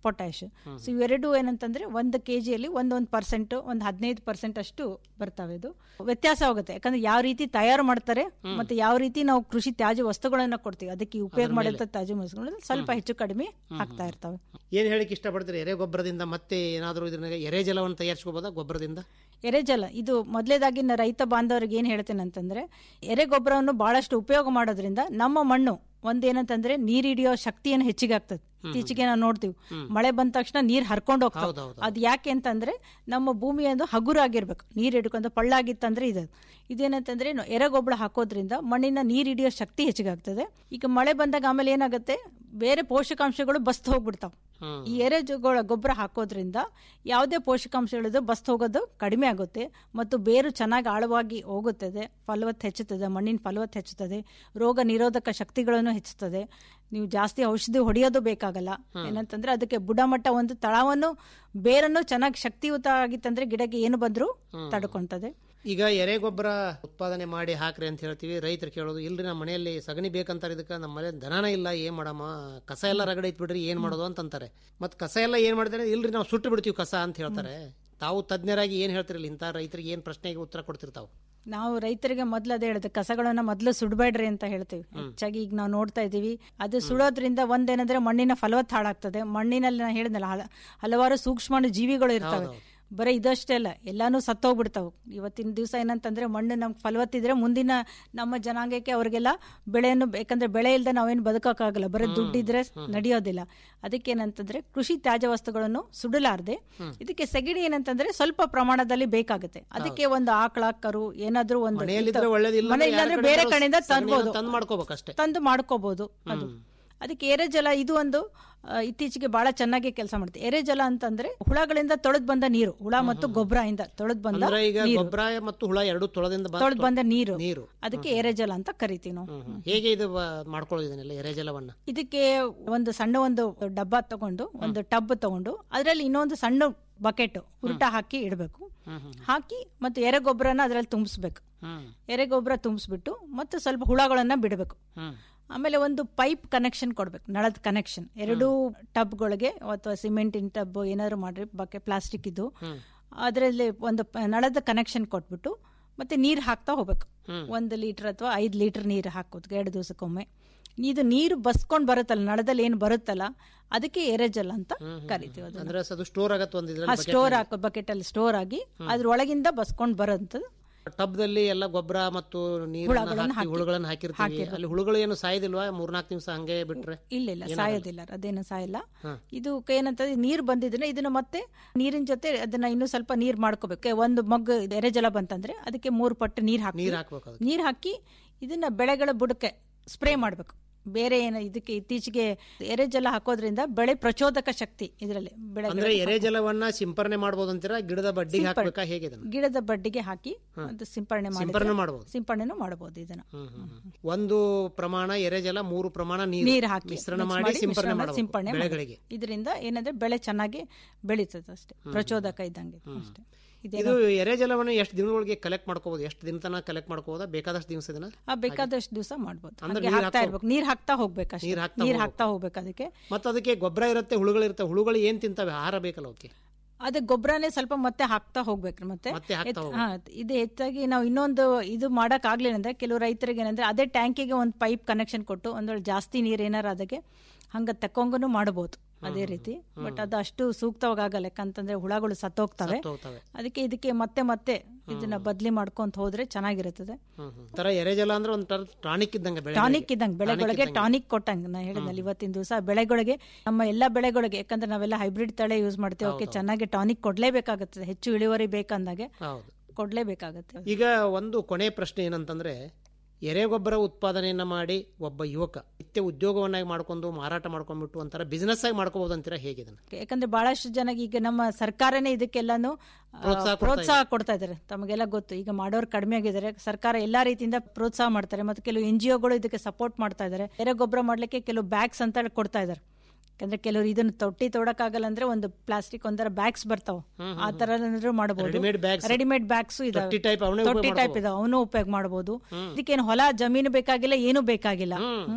ಪೊಟ್ಯಾಶ್ ಸೊ ಇವೆರಡು ಏನಂತಂದ್ರೆ ಒಂದು ಕೆ ಜಿಯಲ್ಲಿ ಒಂದೊಂದು ಪರ್ಸೆಂಟ್ ಒಂದು ಹದಿನೈದು ಪರ್ಸೆಂಟ್ ಅಷ್ಟು ಬರ್ತವೆ ಇದು ವ್ಯತ್ಯಾಸ ಆಗುತ್ತೆ ಯಾಕಂದ್ರೆ ಯಾವ ರೀತಿ ತಯಾರು ಮಾಡ್ತಾರೆ ಮತ್ತೆ ಯಾವ ರೀತಿ ನಾವು ಕೃಷಿ ತ್ಯಾಜ್ಯ ವಸ್ತುಗಳನ್ನ ಕೊಡ್ತೀವಿ ಅದಕ್ಕೆ ಉಪಯೋಗ ಮಾಡಿದಂತ ತ್ಯಾಜ್ಯ ವಸ್ತುಗಳು ಸ್ವಲ್ಪ ಹೆಚ್ಚು ಕಡಿಮೆ ಆಗ್ತಾ ಇರ್ತವೆ ಏನ್ ಹೇಳಿಕ್ ಇಷ್ಟಪಡ್ತೀರಿ ಎರೆ ಗೊಬ್ಬರದಿಂದ ಮತ್ತೆ ಏನಾದರೂ ಇದನ್ನ ಎರೆ ಜಲವನ್ನು ತಯಾರಿಸ್ಕೋಬೋದಾ ಗೊಬ್ಬರದಿಂದ ಎರೆಜಲ ಇದು ಮೊದಲೇದಾಗಿ ನಾ ರೈತ ಬಾಂಧವರಿಗೆ ಏನ್ ಹೇಳ್ತೇನೆ ಅಂತಂದ್ರೆ ಎರೆ ಗೊಬ್ಬರವನ್ನು ಬಹಳಷ್ಟು ಉಪಯೋಗ ಮಾಡೋದ್ರಿಂದ ನಮ್ಮ ಮಣ್ಣು ಒಂದೇನಂತಂದ್ರೆ ನೀರ್ ಹಿಡಿಯೋ ಶಕ್ತಿಯನ್ನು ಹೆಚ್ಚಿಗೆ ಆಗ್ತದೆ ಇತ್ತೀಚೆಗೆ ನಾವು ನೋಡ್ತೀವಿ ಮಳೆ ಬಂದ ತಕ್ಷಣ ನೀರ್ ಹರ್ಕೊಂಡು ಹೋಗ್ತಾವೆ ಹೌದೌದು. ಅದು ಯಾಕೆ ಅಂತಂದ್ರೆ ನಮ್ಮ ಭೂಮಿ ಒಂದು ಹಗುರಾಗಿರ್ಬೇಕು ನೀರ್ ಹಿಡ್ಕೊಂಡು ಪಳ್ಳಾಗಿತ್ತಂದ್ರೆ ಇದು ಇದೇನಂತಂದ್ರೆ ನ- ಎರೆಗೊಬ್ಬರ ಹಾಕೋದ್ರಿಂದ ಮಣ್ಣಿನ ನೀರ್ ಹಿಡಿಯೋ ಶಕ್ತಿ ಹೆಚ್ಚಿಗಾಗ್ತದೆ ಈಗ ಮಳೆ ಬಂದಾಗ ಆಮೇಲೆ ಏನಾಗುತ್ತೆ ಬೇರೆ ಪೋಷಕಾಂಶಗಳು ಬಸ್ತ್ ಹೋಗ್ಬಿಡ್ತಾವೆ ಈ ಎರೆ ಜೊಗಳ ಗೊಬ್ಬರ ಹಾಕೋದ್ರಿಂದ ಯಾವುದೇ ಪೋಷಕಾಂಶಗಳಿದ್ದು ಬಸ್ತ್ ಹೋಗೋದು ಕಡಿಮೆ ಆಗುತ್ತೆ ಮತ್ತು ಬೇರು ಚೆನ್ನಾಗಿ ಆಳವಾಗಿ ಹೋಗುತ್ತದೆ ಫಲವತ್ತು ಹೆಚ್ಚುತ್ತದೆ ಮಣ್ಣಿನ ಫಲವತ್ತು ಹೆಚ್ಚುತ್ತದೆ ರೋಗ ನಿರೋಧಕ ಶಕ್ತಿಗಳನ್ನು ಹೆಚ್ಚುತ್ತದೆ ನೀವು ಜಾಸ್ತಿ ಔಷಧಿ ಹೊಡೆಯೋದು ಬೇಕಾಗಲ್ಲ ಏನಂತಂದ್ರೆ ಅದಕ್ಕೆ ಬುಡಮಟ್ಟ ಒಂದು ತಳವನ್ನು ಬೇರನ್ನು ಚೆನ್ನಾಗಿ ಶಕ್ತಿಯುತ ಆಗಿತ್ತಂದ್ರೆ ಗಿಡಕ್ಕೆ ಏನು ಬಂದರೂ ತಡ್ಕೊಂತದೆ ಈಗ ಎರೆ ಗೊಬ್ಬರ ಉತ್ಪಾದನೆ ಮಾಡಿ ಹಾಕ್ರಿ ಅಂತ ಹೇಳ್ತೀವಿ ರೈತರು ಕೇಳೋದು ಇಲ್ರಿ ನಮ್ಮ ಮನೆಯಲ್ಲಿ ಸಗಣಿ ಬೇಕಂತಾರೆ ಇದಕ್ಕೆ ನಮ್ಮ ಮನೆ ದನನ ಇಲ್ಲ ಏನ್ ಮಾಡಮ್ಮ ಕಸ ಎಲ್ಲ ರಗಡೆ ಇಟ್ಬಿಡ್ರಿ ಏನ್ ಮಾಡೋದು ಅಂತಂತಾರೆ ಮತ್ ಕಸ ಎಲ್ಲ ಏನ್ ಮಾಡ್ತಾರೆ ಇಲ್ರಿ ನಾವು ಸುಟ್ಟು ಬಿಡ್ತೀವಿ ಕಸ ಅಂತ ಹೇಳ್ತಾರೆ ತಾವು ತಜ್ಞರಾಗಿ ಏನ್ ಹೇಳ್ತಿರಲ್ಲ ಇಂಥ ರೈತರಿಗೆ ಏನ್ ಪ್ರಶ್ನೆಗೆ ಉತ್ತರ ಕೊಡ್ತಿರ್ತಾವು ನಾವು ರೈತರಿಗೆ ಮೊದ್ಲು ಅದೇ ಹೇಳಿದೆ ಕಸಗಳನ್ನ ಮೊದಲು ಸುಡಬೇಡ್ರಿ ಅಂತ ಹೇಳ್ತೀವಿ ಹೆಚ್ಚಾಗಿ ಈಗ ನಾವು ನೋಡ್ತಾ ಇದೀವಿ ಅದು ಸುಡೋದ್ರಿಂದ ಒಂದೇನಂದ್ರೆ ಮಣ್ಣಿನ ಫಲವತ್ತು ಹಾಳಾಗ್ತದೆ ಮಣ್ಣಿನಲ್ಲಿ ನಾನು ಹೇಳಿದ್ನಲ್ಲ ಹಲ- ಹಲವಾರು ಸೂಕ್ಷ್ಮಾಣು ಜೀವಿಗಳು ಇರ್ತವೆ ಬರೀ ಇದಷ್ಟೇ ಅಲ್ಲ ಎಲ್ಲಾನು ಸತ್ತೋಗ್ಬಿಡ್ತಾವೆ ಇವತ್ತಿನ ದಿವಸ ಏನಂತಂದ್ರೆ ಮಣ್ಣು ನಮ್ಗೆ ಫಲವತ್ತಿದ್ರೆ ಮುಂದಿನ ನಮ್ಮ ಜನಾಂಗಕ್ಕೆ ಅವ್ರಿಗೆಲ್ಲ ಬೆಳೆಯನ್ನು ಬೇಕಂದ್ರೆ ಬೆಳೆ ಇಲ್ಲದೆ ನಾವೇನು ಬದುಕೋಕ್ಕಾಗಲ್ಲ ಬರೀ ದುಡ್ಡಿದ್ರೆ ನಡೆಯೋದಿಲ್ಲ ಅದಕ್ಕೆ ಏನಂತಂದ್ರೆ ಕೃಷಿ ತ್ಯಾಜ್ಯ ವಸ್ತುಗಳನ್ನು ಸುಡಲಾರ್ದೆ ಇದಕ್ಕೆ ಸೆಗಣಿ ಏನಂತಂದ್ರೆ ಸ್ವಲ್ಪ ಪ್ರಮಾಣದಲ್ಲಿ ಬೇಕಾಗುತ್ತೆ ಅದಕ್ಕೆ ಒಂದು ಆಕಳ ಕರು ಏನಾದ್ರೂ ಒಂದು ಮನೆಯಲ್ಲಿದ್ರೆ ಇತ್ತು. ಒಳ್ಳೇದಿಲ್ಲ ಮನೆ ಇಲ್ಲಾಂದ್ರೆ ಬೇರೆ ಕಡೆಯಿಂದ ತರ್ಬೋದು ತಂದು ಮಾಡ್ಕೋಬೇಕಷ್ಟೇ ತಂದು ಮಾಡ್ಕೋಬಹುದು ಅದು ಅದಕ್ಕೆ ಎರೆಜಲ ಇದು ಒಂದು ಆ, ಇತ್ತೀಚೆಗೆ ಬಹಳ ಚೆನ್ನಾಗಿ ಕೆಲಸ ಮಾಡುತ್ತೆ ಎರೆಜಲ ಅಂತಂದ್ರೆ ಹುಳಗಳಿಂದ ತೊಳೆದ್ ಬಂದ ನೀರು ಹುಳ ಮತ್ತು ಗೊಬ್ಬರದಿಂದ ತೊಳೆದ್ ಬಂದ ಅಂದ್ರೆ ಈಗ ನೀರು ಗೊಬ್ಬರ ಮತ್ತು ಹುಳ ಎರಡು ತೊಳೆದಿಂದ ಬಂದ್- ತೊಳೆದ್ ಬಂದ ನೀರು ನೀರು ಅದಕ್ಕೆ ಎರೆಜಲ ಅಂತ ಕರಿತೀವಿ ನಾವು ಹ್ಮ್, ಹ್ಮ್. ಹೇಗೆ ಇದು ಬ- ಮಾಡ್ಕೊಳ್ಳೋದು ಇದನ್ನೆಲ್ಲ ಎರೆ ಜಲವನ್ನ ಇದಕ್ಕೆ ಒಂದು ಸಣ್ಣ ಒಂದು ಡಬ್ಬ ತಗೊಂಡು ಒಂದು ಟಬ್ ತಗೊಂಡು ಅದರಲ್ಲಿ ಇನ್ನೊಂದು ಸಣ್ಣ ಬಕೆಟ್ ಉಲ್ಟ ಹಾಕಿ ಇಡಬೇಕು ಹಾಕಿ ಮತ್ತೆ ಎರೆಗೊಬ್ಬರನ ಅದರಲ್ಲಿ ತುಂಬಿಸ್ಬೇಕು ಹ್ಮ್ ಎರೆಗೊಬ್ಬರ ತುಂಬಿಸ್ಬಿಟ್ಟು ಮತ್ತೆ ಸ್ವಲ್ಪ ಹುಳಗಳನ್ನ ಬಿಡಬೇಕು ಹ್ಮ್ ಆಮೇಲೆ ಒಂದು ಪೈಪ್ ಕನೆಕ್ಷನ್ ಕೊಡ್ಬೇಕು ನಳದ ಕನೆಕ್ಷನ್ ಎರಡೂ ಟಬ್ಗಳಿಗೆ ಅಥವಾ ಸಿಮೆಂಟಿನ ಟಬ್ ಏನಾದ್ರು ಮಾಡ್ರಿ ಬಕೆ ಪ್ಲಾಸ್ಟಿಕ್ ಇದ್ದು ಅದರಲ್ಲಿ ಒಂದು ಪ- ನಳದ ಕನೆಕ್ಷನ್ ಕೊಟ್ಬಿಟ್ಟು ಮತ್ತೆ ನೀರು ಹಾಕ್ತಾ ಹೋಗ್ಬೇಕು ಒಂದು ಲೀಟರ್ ಅಥವಾ ಐದು ಲೀಟರ್ ನೀರು ಹಾಕೋದು ಎರಡು ದಿವಸಕ್ಕೊಮ್ಮೆ ಇದು ನೀರು ಬಸ್ಕೊಂಡ್ ಬರುತ್ತಲ್ಲ ನಳದಲ್ಲಿ ಏನು ಬರುತ್ತಲ್ಲ ಅದಕ್ಕೆ ಎರೆಜಲ್ ಅಂತ ಕರಿತೀವಿ ಅದನ್ನ ಅಂದ್ರೆ ಅದು ಸ್ಟೋರ್ ಆಗತ್ತೆ ಒಂದು ಆ ಇದ್ರಲ್ಲಿ ಸ್ಟೋರ್ ಹಾಕೋ ಬಕೆಟ್ ಅಲ್ಲಿ ಸ್ಟೋರ್ ಆಗಿ ಅದ್ರೊಳಗಿಂದ ಬಸ್ಕೊಂಡ್ ಬರೋಂಥದ್ದು ಟಬ್ದಲ್ಲಿ ಎಲ್ಲ ಗೊಬ್ಬರ ಮತ್ತು ನೀರನ್ನ ಹಾಕಿ ಹುಳುಗಳನ್ನ ಹಾಕಿರ್ತೀವಿ ಅಲ್ಲಿ ಹುಳುಗಳು ಏನು ಸಾಯೋದಿಲ್ವಾ ಮೂರ್ನಾಲ್ಕು ದಿವಸ ಹಂಗೆ ಬಿಟ್ರೆ ಇಲ್ಲ ಇಲ್ಲ ಸಾಯೋದಿಲ್ಲ ಅದೇನು ಸಾಯಲ್ಲ ಇದು ಏನಂತಂದ್ರೆ ನೀರು ಬಂದಿದ್ರೆ ಇದನ್ನ ಮತ್ತೆ ನೀರಿನ ಜೊತೆ ಅದನ್ನ ಇನ್ನೂ ಸ್ವಲ್ಪ ನೀರ್ ಮಾಡ್ಕೋಬೇಕು ಒಂದು ಮಗ್ಗು ಎರೆಜಲ ಬಂತಂದ್ರೆ ಅದಕ್ಕೆ ಮೂರು ಪಟ್ಟು ನೀರ್ ಹಾಕಿ ನೀರ್ ಹಾಕ್ಬೇಕು ಅದಕ್ಕೆ. ನೀರ್ ಹಾಕಿ ಇದನ್ನ ಬೆಳೆಗಳ ಬುಡಕ್ಕೆ ಸ್ಪ್ರೇ ಮಾಡ್ಬೇಕು ಬೇರೆ ಏನು ಇದಕ್ಕೆ ಇತ್ತೀಚೆಗೆ ಎರೆಜಲ ಹಾಕೋದ್ರಿಂದ ಬೆಳೆ ಪ್ರಚೋದಕ ಶಕ್ತಿ ಇದರಲ್ಲಿ ಬೆಳೆ ಅಂದ್ರೆ ಎರೆ ಜಲವನ್ನ ಸಿಂಪರಣೆ ಮಾಡ್ಬೋದು ಅಂತೀರಾ ಗಿಡದ ಬಡ್ಡಿಗೆ ಹಾಕ್ಬೇಕಾ ಹೇಗೆ ಇದನ್ನ ಗಿಡದ ಬಡ್ಡಿಗೆ ಹಾಕಿ ಅದು ಸಿಂಪರಣೆ ಮಾಡಿ ಸಿಂಪರಣೆ ಮಾಡ್ಬೋದು ಸಿಂಪರಣೆನೂ ಮಾಡಬಹುದು ಇದನ್ನ ಹ್ಮ್, ಹ್ಮ್, ಹ್ಮ್. ಒಂದು ಪ್ರಮಾಣ ಎರೆ ಜಲ ಮೂರು ಪ್ರಮಾಣ ನೀರು ನೀರು ಹಾಕಿ ಮಿಶ್ರಣ mix ಮಾಡಿ ಸಿಂಪರಣೆ ಮಿಶ್ರಣ ಮಾಡಬೇಕು ಸಿಂಪರಣೆ ಬೆಳೆಗಳಿಗೆ ಇದರಿಂದ ಏನಂದ್ರೆ ಬೆಳೆ ಚೆನ್ನಾಗಿ ಬೆಳೀತದೆ ಅಷ್ಟೇ ಪ್ರಚೋದಕ ಇದ್ದಂಗೆ ಅಷ್ಟೇ ಇದೇ ಇದು ಎರೆ ಜಲವನ್ನು ಎಷ್ಟು ದಿನಗಳಿಗೆ ಕಲೆಕ್ಟ್ ಮಾಡ್ಕೋಬಹುದು ಎಷ್ಟು ದಿನ ತನಕ ಕಲೆಕ್ಟ್ ಮಾಡ್ಕೋಬೋದಾ ಬೇಕಾದಷ್ಟು ದಿವಸ ದಿನ ಆ ಬೇಕಾದಷ್ಟು ದಿವಸ ಮಾಡ್ಬೋದು ಅಂದ್ರೆ ಹಾಗೆ ನೀರ್ ಹಾಕ್ತಾ ಹಾಕೋ- ಇರ್ಬೇಕು ನೀರ್ ಹಾಕ್ತಾ ಹೋಗ್ಬೇಕು ಅಷ್ಟೇ ನೀರ್ ಹಾಕ್ತಾ ನೀರ್ ಹೋಗ್ಬೇಕು. ಹಾಕ್ತಾ ಹೋಗ್ಬೇಕು ಅದಕ್ಕೆ ಮತ್ತೆ ಅದಕ್ಕೆ ಗೊಬ್ಬರ ಇರುತ್ತೆ ಹುಳುಗಳು ಇರುತ್ತೆ ಹುಳುಗಳು ಏನ್ ತಿಂತವೆ ಆಹಾರ ಬೇಕಲ್ಲ ಅವಕ್ಕೆ ಅದೇ ಗೊಬ್ಬರನೇ ಸ್ವಲ್ಪ ಮತ್ತೆ ಹಾಕ್ತಾ ಹೋಗ್ಬೇಕ್ರಿ ಮತ್ತೆ ಮತ್ತೆ ಹಾಕ್ತಾ ಹೆಚ್- ಹಾ, ಇದು ಹೆಚ್ಚಾಗಿ ನಾವು ಇನ್ನೊಂದು ಇದು ಮಾಡಕ್ ಆಗ್ಲಿಲ್ಲ ಅಂದ್ರೆ ಕೆಲವು ರೈತರಿಗೆ ಏನಂದ್ರೆ ಅದೇ ಟ್ಯಾಂಕಿಗೆ ಒಂದು ಪೈಪ್ ಕನೆಕ್ಷನ್ ಕೊಟ್ಟು ಒಂದ್ ವೇಳೆ ಜಾಸ್ತಿ ನೀರ್ ಏನಾರ ಅದಕ್ಕೆ ಹಂಗ ತಕ್ಕೊಂಗನು ಮಾಡಬಹುದು ಅದೇ ರೀತಿ ಬಟ್ ಅದು ಅಷ್ಟು ಸೂಕ್ತವಾಗಿ ಆಗಲ್ಲ ಯಾಕಂತಂದ್ರೆ ಹುಳಗಳು ಸತ್ತೋಗ್ತವೆ ಹೋಗ್ತವೆ ಅದಕ್ಕೆ ಇದಕ್ಕೆ ಮತ್ತೆ ಮತ್ತೆ ಇದನ್ನ ಬದ್ಲಿ ಮಾಡ್ಕೊಂತ ಹೋದ್ರೆ ಚೆನ್ನಾಗಿರುತ್ತದೆ ಹ್ಮ್, ಹ್ಮ್. ತರ ಎರೆ ಜಲ ಅಂದ್ರೆ ಒಂಥರ ಟಾನಿಕ್ ಇದ್ದಂಗೆ ಬೆಳೆ ಟಾನಿಕ್ ಇದ್ದಂಗೆ ಬೆಳೆಗಳಿಗೆ ಟಾನಿಕ್ ಕೊಟ್ಟಂಗೆ ನಾ ಹೇಳಿದ್ನಲ್ಲ ಇವತ್ತಿನ ದಿವಸ ಬೆಳೆಗಳಿಗೆ ನಮ್ಮ ಎಲ್ಲ ಬೆಳೆಗಳಿಗೆ ಯಾಕಂದ್ರೆ ನಾವೆಲ್ಲ ಹೈಬ್ರಿಡ್ ತಳೆ ಯೂಸ್ ಮಾಡ್ತೀವಿ ಅವಕ್ಕೆ ಚೆನ್ನಾಗಿ ಟಾನಿಕ್ ಕೊಡ್ಲೇಬೇಕಾಗುತ್ತದೆ ಹೆಚ್ಚು ಇಳುವರಿ ಬೇಕಂದಾಗೆ ಹೌದು ಕೊಡ್ಲೇಬೇಕಾಗತ್ತೆ ಈಗ ಒಂದು ಕೊನೆ ಪ್ರಶ್ನೆ ಏನಂತಂದ್ರೆ ಎರೆಗೊಬ್ಬರ ಉತ್ಪಾದನೆಯನ್ನ ಮಾಡಿ ಒಬ್ಬ ಯುವಕ ನಿತ್ಯ ಉದ್ಯೋಗವನ್ನಾಗಿ ಮಾಡ್ಕೊಂಡು ಮಾರಾಟ ಮಾಡ್ಕೊಂಡ್ಬಿಟ್ಟು ಒಂಥರ ಬಿಸ್ನೆಸ್ ಆಗಿ ಮಾಡ್ಕೋಬಹುದು ಅಂತೀರಾ ಹೇಗೆ ಇದನ್ನ ಯಾಕಂದ್ರೆ ಬಹಳಷ್ಟು ಜನಕ್ಕೆ ಈಗ ನಮ್ಮ ಸರ್ಕಾರನೇ ಇದಕ್ಕೆಲ್ಲಾನು ಆ, ಪ್ರೋತ್ಸಾಹ ಕೊಡ್ತಾ ಪ್ರೋತ್ಸಾಹ ಕೊಡ್ತಾ ಇದ್ದಾರೆ ತಮಗೆಲ್ಲ ಗೊತ್ತು ಈಗ ಮಾಡೋರು ಕಡಿಮೆ ಆಗಿದ್ದಾರೆ ಸರ್ಕಾರ ಎಲ್ಲಾ ರೀತಿಯಿಂದ ಪ್ರೋತ್ಸಾಹ ಮಾಡ್ತಾರೆ ಮತ್ತೆ ಕೆಲವು ಎನ್ ಜಿ ಒಗಳು ಇದಕ್ಕೆ ಸಪೋರ್ಟ್ ಮಾಡ್ತಾ ಇದ್ದಾರೆ ಎರೆ ಗೊಬ್ಬರ ಮಾಡ್ಲಿಕ್ಕೆ ಕೆಲವು ಬ್ಯಾಗ್ಸ್ ಅಂತ ಹೇಳಿ ಕೊಡ್ತಾ ಇದ್ದಾರೆ ಯಾಕಂದ್ರೆ ಕೆಲವರು ಇದನ್ನ ತೊಟ್ಟಿ ತೊಡಕಾಗಲ್ಲ ಅಂದ್ರೆ ಒಂದು ಪ್ಲಾಸ್ಟಿಕ್ ಒಂಥರ ಬ್ಯಾಗ್ಸ್ ಬರ್ತಾವ ಆ ತರ ಮಾಡಬಹುದು Readymade bags. ರೆಡಿಮೇಡ್ ಬ್ಯಾಗ್ಸ್ ತೊಟ್ಟಿ ಇದಾವೆ type ಅವನ್ನೇ ಉಪಯೋಗ ತೊಟ್ಟಿ ಟೈಪ್ ಇದಾವೆ ಅವನು ಉಪಯೋಗ ಮಾಡಬಹುದು ಇದಕ್ಕೇನು ಹೊಲ ಜಮೀನು ಬೇಕಾಗಿಲ್ಲ ಏನು ಬೇಕಾಗಿಲ್ಲ ಹ್ಮ್.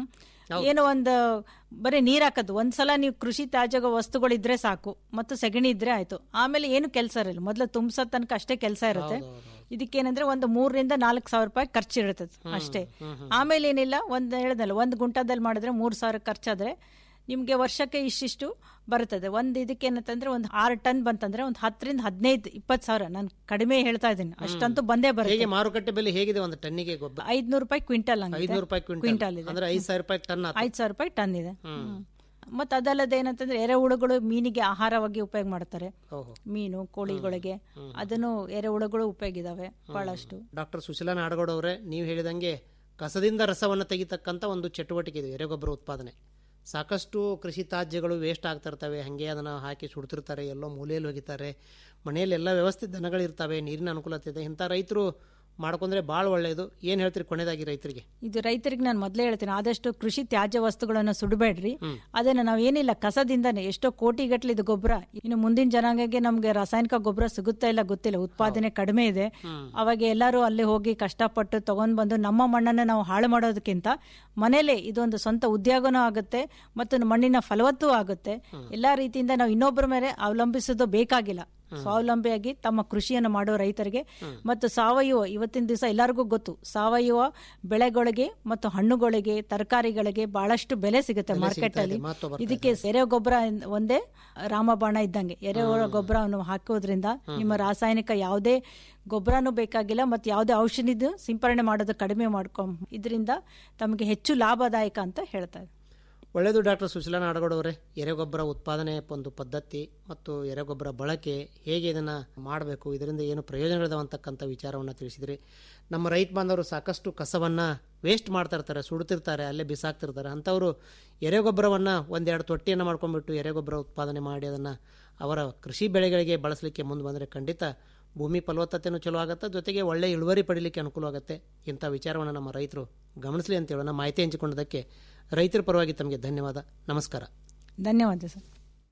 ಏನೋ ಒಂದು ಬರೀ ನೀರ್ ಹಾಕೋದು ಒಂದ್ಸಲ ನೀವು ಕೃಷಿ ತ್ಯಾಜ್ಯ ವಸ್ತುಗಳಿದ್ರೆ ಸಾಕು ಮತ್ತು ಸಗಣಿ ಇದ್ರೆ ಆಯ್ತು ಆಮೇಲೆ ಏನು ಕೆಲಸ ಇರಲ್ಲ ಮೊದಲು ತುಂಬಿಸೋ ತನಕ ಅಷ್ಟೇ ಕೆಲಸ ಇರುತ್ತೆ ಇದಕ್ಕೇನಂದ್ರೆ ಒಂದು ಮೂರರಿಂದ ನಾಲ್ಕು ಸಾವಿರ ರೂಪಾಯಿ ಖರ್ಚು ಇರ್ತದೆ ಅಷ್ಟೇ ಆಮೇಲೆ ಏನಿಲ್ಲ ಒಂದ್ ಹೇಳ್ದಲ್ಲ ಒಂದು ಗುಂಟದಲ್ಲಿ ಮಾಡಿದ್ರೆ ಮೂರ್ ಸಾವಿರ ಖರ್ಚಾದ್ರೆ ನಿಮ್ಗೆ ವರ್ಷಕ್ಕೆ ಇಷ್ಟಿಷ್ಟು ಬರುತ್ತದೆ ಒಂದ್ ಇದಕ್ಕೇನಂತಂದ್ರೆ ಒಂದು ಆರು ಟನ್ ಬಂತಂದ್ರೆ ಒಂದು ಹತ್ತರಿಂದ ಹದಿನೈದು ಇಪ್ಪತ್ತು ಸಾವಿರ ನಾನು ಕಡಿಮೆ ಹೇಳ್ತಾ ಇದ್ದೀನಿ ಅಷ್ಟಂತೂ ಬಂದೇ ಹೇಗೆ ಬರುತ್ತೆ ಮಾರುಕಟ್ಟೆ ಬೆಲೆ ಹೇಗಿದೆ ಒಂದು ಟನ್ನಿಗೆ ಗೊಬ್ಬರ ಐದ್ನೂರು ರೂಪಾಯಿ ಕ್ವಿಂಟಲ್ ಐದ್ನೂರು ರೂಪಾಯಿ ಕ್ವಿಂಟಲ್ ಕ್ವಿಂಟಲ್ ಇದೆ ಅಂದ್ರೆ ಐದು ಸಾವಿರ ರೂಪಾಯಿ ಟನ್ ಆತು. ಐದು ಸಾವಿರ ರೂಪಾಯಿ ಟನ್ ಇದೆ ಮತ್ತೆ ಅದಲ್ಲದೆ ಏನಂತಂದ್ರೆ ಎರೆಹುಳುಗಳು ಮೀನಿಗೆ ಆಹಾರವಾಗಿ ಉಪಯೋಗ ಮಾಡ್ತಾರೆ ಓಹೋ ಮೀನು ಕೋಳಿಗಳಿಗೆ ಅದನ್ನು ಎರೆಹುಳುಗಳು ಉಪಯೋಗ ಇದಾವೆ ಬಹಳಷ್ಟು ಡಾಕ್ಟರ್ ಸುಶೀಲಾ ನಾಡಗೌಡ ಅವರೇ ನೀವು ಹೇಳಿದಂಗೆ ಕಸದಿಂದ ರಸವನ್ನು ತೆಗಿತಕ್ಕಂಥ ಒಂದು ಚಟುವಟಿಕೆ ಇದೆ ಎರೆಗೊಬ್ಬರ ಉತ್ಪಾದನೆ ಸಾಕಷ್ಟು ಕೃಷಿ ತ್ಯಾಜ್ಯಗಳು ವೇಸ್ಟ್ ಆಗ್ತಾ ಇರ್ತವೆ ಹಾಗೆ ಅದನ್ನು ಹಾಕಿ ಸುಡ್ತಿರ್ತಾರೆ ಎಲ್ಲೋ ಮೂಲೆಯಲ್ಲಿ ಹೋಗಿತಾರೆ ಮನೆಯಲ್ಲಿ ಎಲ್ಲ ವ್ಯವಸ್ಥೆ ದನಗಳಿರ್ತವೆ ನೀರಿನ ಅನುಕೂಲತೆ ಇದೆ ಇಂಥ ರೈತರು ಮಾಡ್ಕೊಂಡ್ರೆ ಭಾಳ ಒಳ್ಳೆಯದು ಏನು ಹೇಳ್ತೀರಿ ಕೊನೆಯದಾಗಿ ರೈತರಿಗೆ ಇದು ರೈತರಿಗೆ ನಾನು ಮೊದಲೇ ಹೇಳ್ತೀನಿ ಆದಷ್ಟು ಕೃಷಿ ತ್ಯಾಜ್ಯ ವಸ್ತುಗಳನ್ನು ಸುಡಬೇಡ್ರಿ ಅದನ್ನ ನಾವು ಏನಿಲ್ಲ ಕಸದಿಂದಾನೆ ಎಷ್ಟೋ ಕೋಟಿಗಟ್ಟಲೆ ಇದು ಗೊಬ್ಬರ ಇನ್ನು ಮುಂದಿನ ಜನಾಂಗಕ್ಕೆ ನಮ್ಗೆ ರಾಸಾಯನಿಕ ಗೊಬ್ಬರ ಸಿಗುತ್ತಾ ಇಲ್ಲ ಗೊತ್ತಿಲ್ಲ ಉತ್ಪಾದನೆ ಕಡಿಮೆ ಇದೆ ಅವಾಗ ಎಲ್ಲರೂ ಅಲ್ಲಿ ಹೋಗಿ ಕಷ್ಟಪಟ್ಟು ತಗೊಂಡ್ ಬಂದು ನಮ್ಮ ಮಣ್ಣನ್ನು ನಾವು ಹಾಳು ಮಾಡೋದಕ್ಕಿಂತ ಮನೇಲೆ ಇದೊಂದು ಸ್ವಂತ ಉದ್ಯೋಗನೂ ಆಗುತ್ತೆ ಮತ್ತು ಮಣ್ಣಿನ ಫಲವತ್ತೂ ಆಗುತ್ತೆ ಎಲ್ಲಾ ರೀತಿಯಿಂದ ನಾವು ಇನ್ನೊಬ್ಬರ ಮೇಲೆ ಅವಲಂಬಿಸೋದು ಬೇಕಾಗಿಲ್ಲ ಸ್ವಾವಲಂಬಿಯಾಗಿ ತಮ್ಮ ಕೃಷಿಯನ್ನು ಮಾಡುವ ರೈತರಿಗೆ ಮತ್ತು ಸಾವಯವ ಇವತ್ತಿನ ದಿವಸ ಎಲ್ಲರಿಗೂ ಗೊತ್ತು ಸಾವಯವ ಬೆಳೆಗಳಿಗೆ ಮತ್ತು ಹಣ್ಣುಗಳಿಗೆ ತರಕಾರಿಗಳಿಗೆ ಬಹಳಷ್ಟು ಬೆಲೆ ಸಿಗುತ್ತೆ ಮಾರ್ಕೆಟ್ ಅಲ್ಲಿ ಮಹತ್ವ ಬರ್ತಾ ಇದಕ್ಕೆ ಎರೆ ಗೊಬ್ಬರ ಒಂದೇ ರಾಮಬಾಣ ಇದ್ದಂಗೆ ಎರೆ ಗೊಬ್ಬರವನ್ನು ಹಾಕೋದ್ರಿಂದ ನಿಮ್ಮ ರಾಸಾಯನಿಕ ಯಾವುದೇ ಗೊಬ್ಬರನೂ ಬೇಕಾಗಿಲ್ಲ ಮತ್ತು ಯಾವುದೇ ಔಷಧಿದು ಸಿಂಪರಣೆ ಮಾಡೋದು ಕಡಿಮೆ ಮಾಡ್ಕೊಂಡ್ ಇದರಿಂದ ತಮಗೆ ಹೆಚ್ಚು ಲಾಭದಾಯಕ ಅಂತ ಹೇಳ್ತಾರೆ ಒಳ್ಳೆಯದು ಡಾಕ್ಟರ್ ಸುಶೀಲಾ ನಾಡಗೌಡ ಅವರೇ ಎರೆಗೊಬ್ಬರ ಉತ್ಪಾದನೆ ಒಂದು ಪದ್ಧತಿ ಮತ್ತು ಎರೆಗೊಬ್ಬರ ಬಳಕೆ ಹೇಗೆ ಇದನ್ನು ಮಾಡಬೇಕು ಇದರಿಂದ ಏನು ಪ್ರಯೋಜನಗಳಿದಾವೆ ಅಂತಕ್ಕಂಥ ವಿಚಾರವನ್ನು ತಿಳಿಸಿದ್ರಿ ನಮ್ಮ ರೈತ ಬಾಂಧವರು ಸಾಕಷ್ಟು ಕಸವನ್ನು ವೇಸ್ಟ್ ಮಾಡ್ತಾ ಇರ್ತಾರೆ ಸುಡ್ತಿರ್ತಾರೆ ಅಲ್ಲೇ ಬಿಸಾಕ್ತಿರ್ತಾರೆ ಅಂಥವರು ಎರೆಗೊಬ್ಬರವನ್ನು ಒಂದೆರಡು ತೊಟ್ಟಿಯನ್ನು ಮಾಡ್ಕೊಂಡ್ಬಿಟ್ಟು ಎರೆಗೊಬ್ಬರ ಉತ್ಪಾದನೆ ಮಾಡಿ ಅದನ್ನು ಅವರ ಕೃಷಿ ಬೆಳೆಗಳಿಗೆ ಬಳಸಲಿಕ್ಕೆ ಮುಂದೆ ಬಂದರೆ ಖಂಡಿತ ಭೂಮಿ ಫಲವತ್ತತೆನೂ ಚಲೋ ಆಗುತ್ತೆ ಜೊತೆಗೆ ಒಳ್ಳೆ ಇಳುವರಿ ಪಡೀಲಿಕ್ಕೆ ಅನುಕೂಲ ಆಗುತ್ತೆ ಇಂಥ ವಿಚಾರವನ್ನು ನಮ್ಮ ರೈತರು ಗಮನಿಸಲಿ ಅಂತ ಹೇಳೋಣ ಮಾಹಿತಿ ಹಂಚಿಕೊಂಡದಕ್ಕೆ ರೈತರ ಪರವಾಗಿ ತಮಗೆ ಧನ್ಯವಾದ ನಮಸ್ಕಾರ ಧನ್ಯವಾದ ಸರ್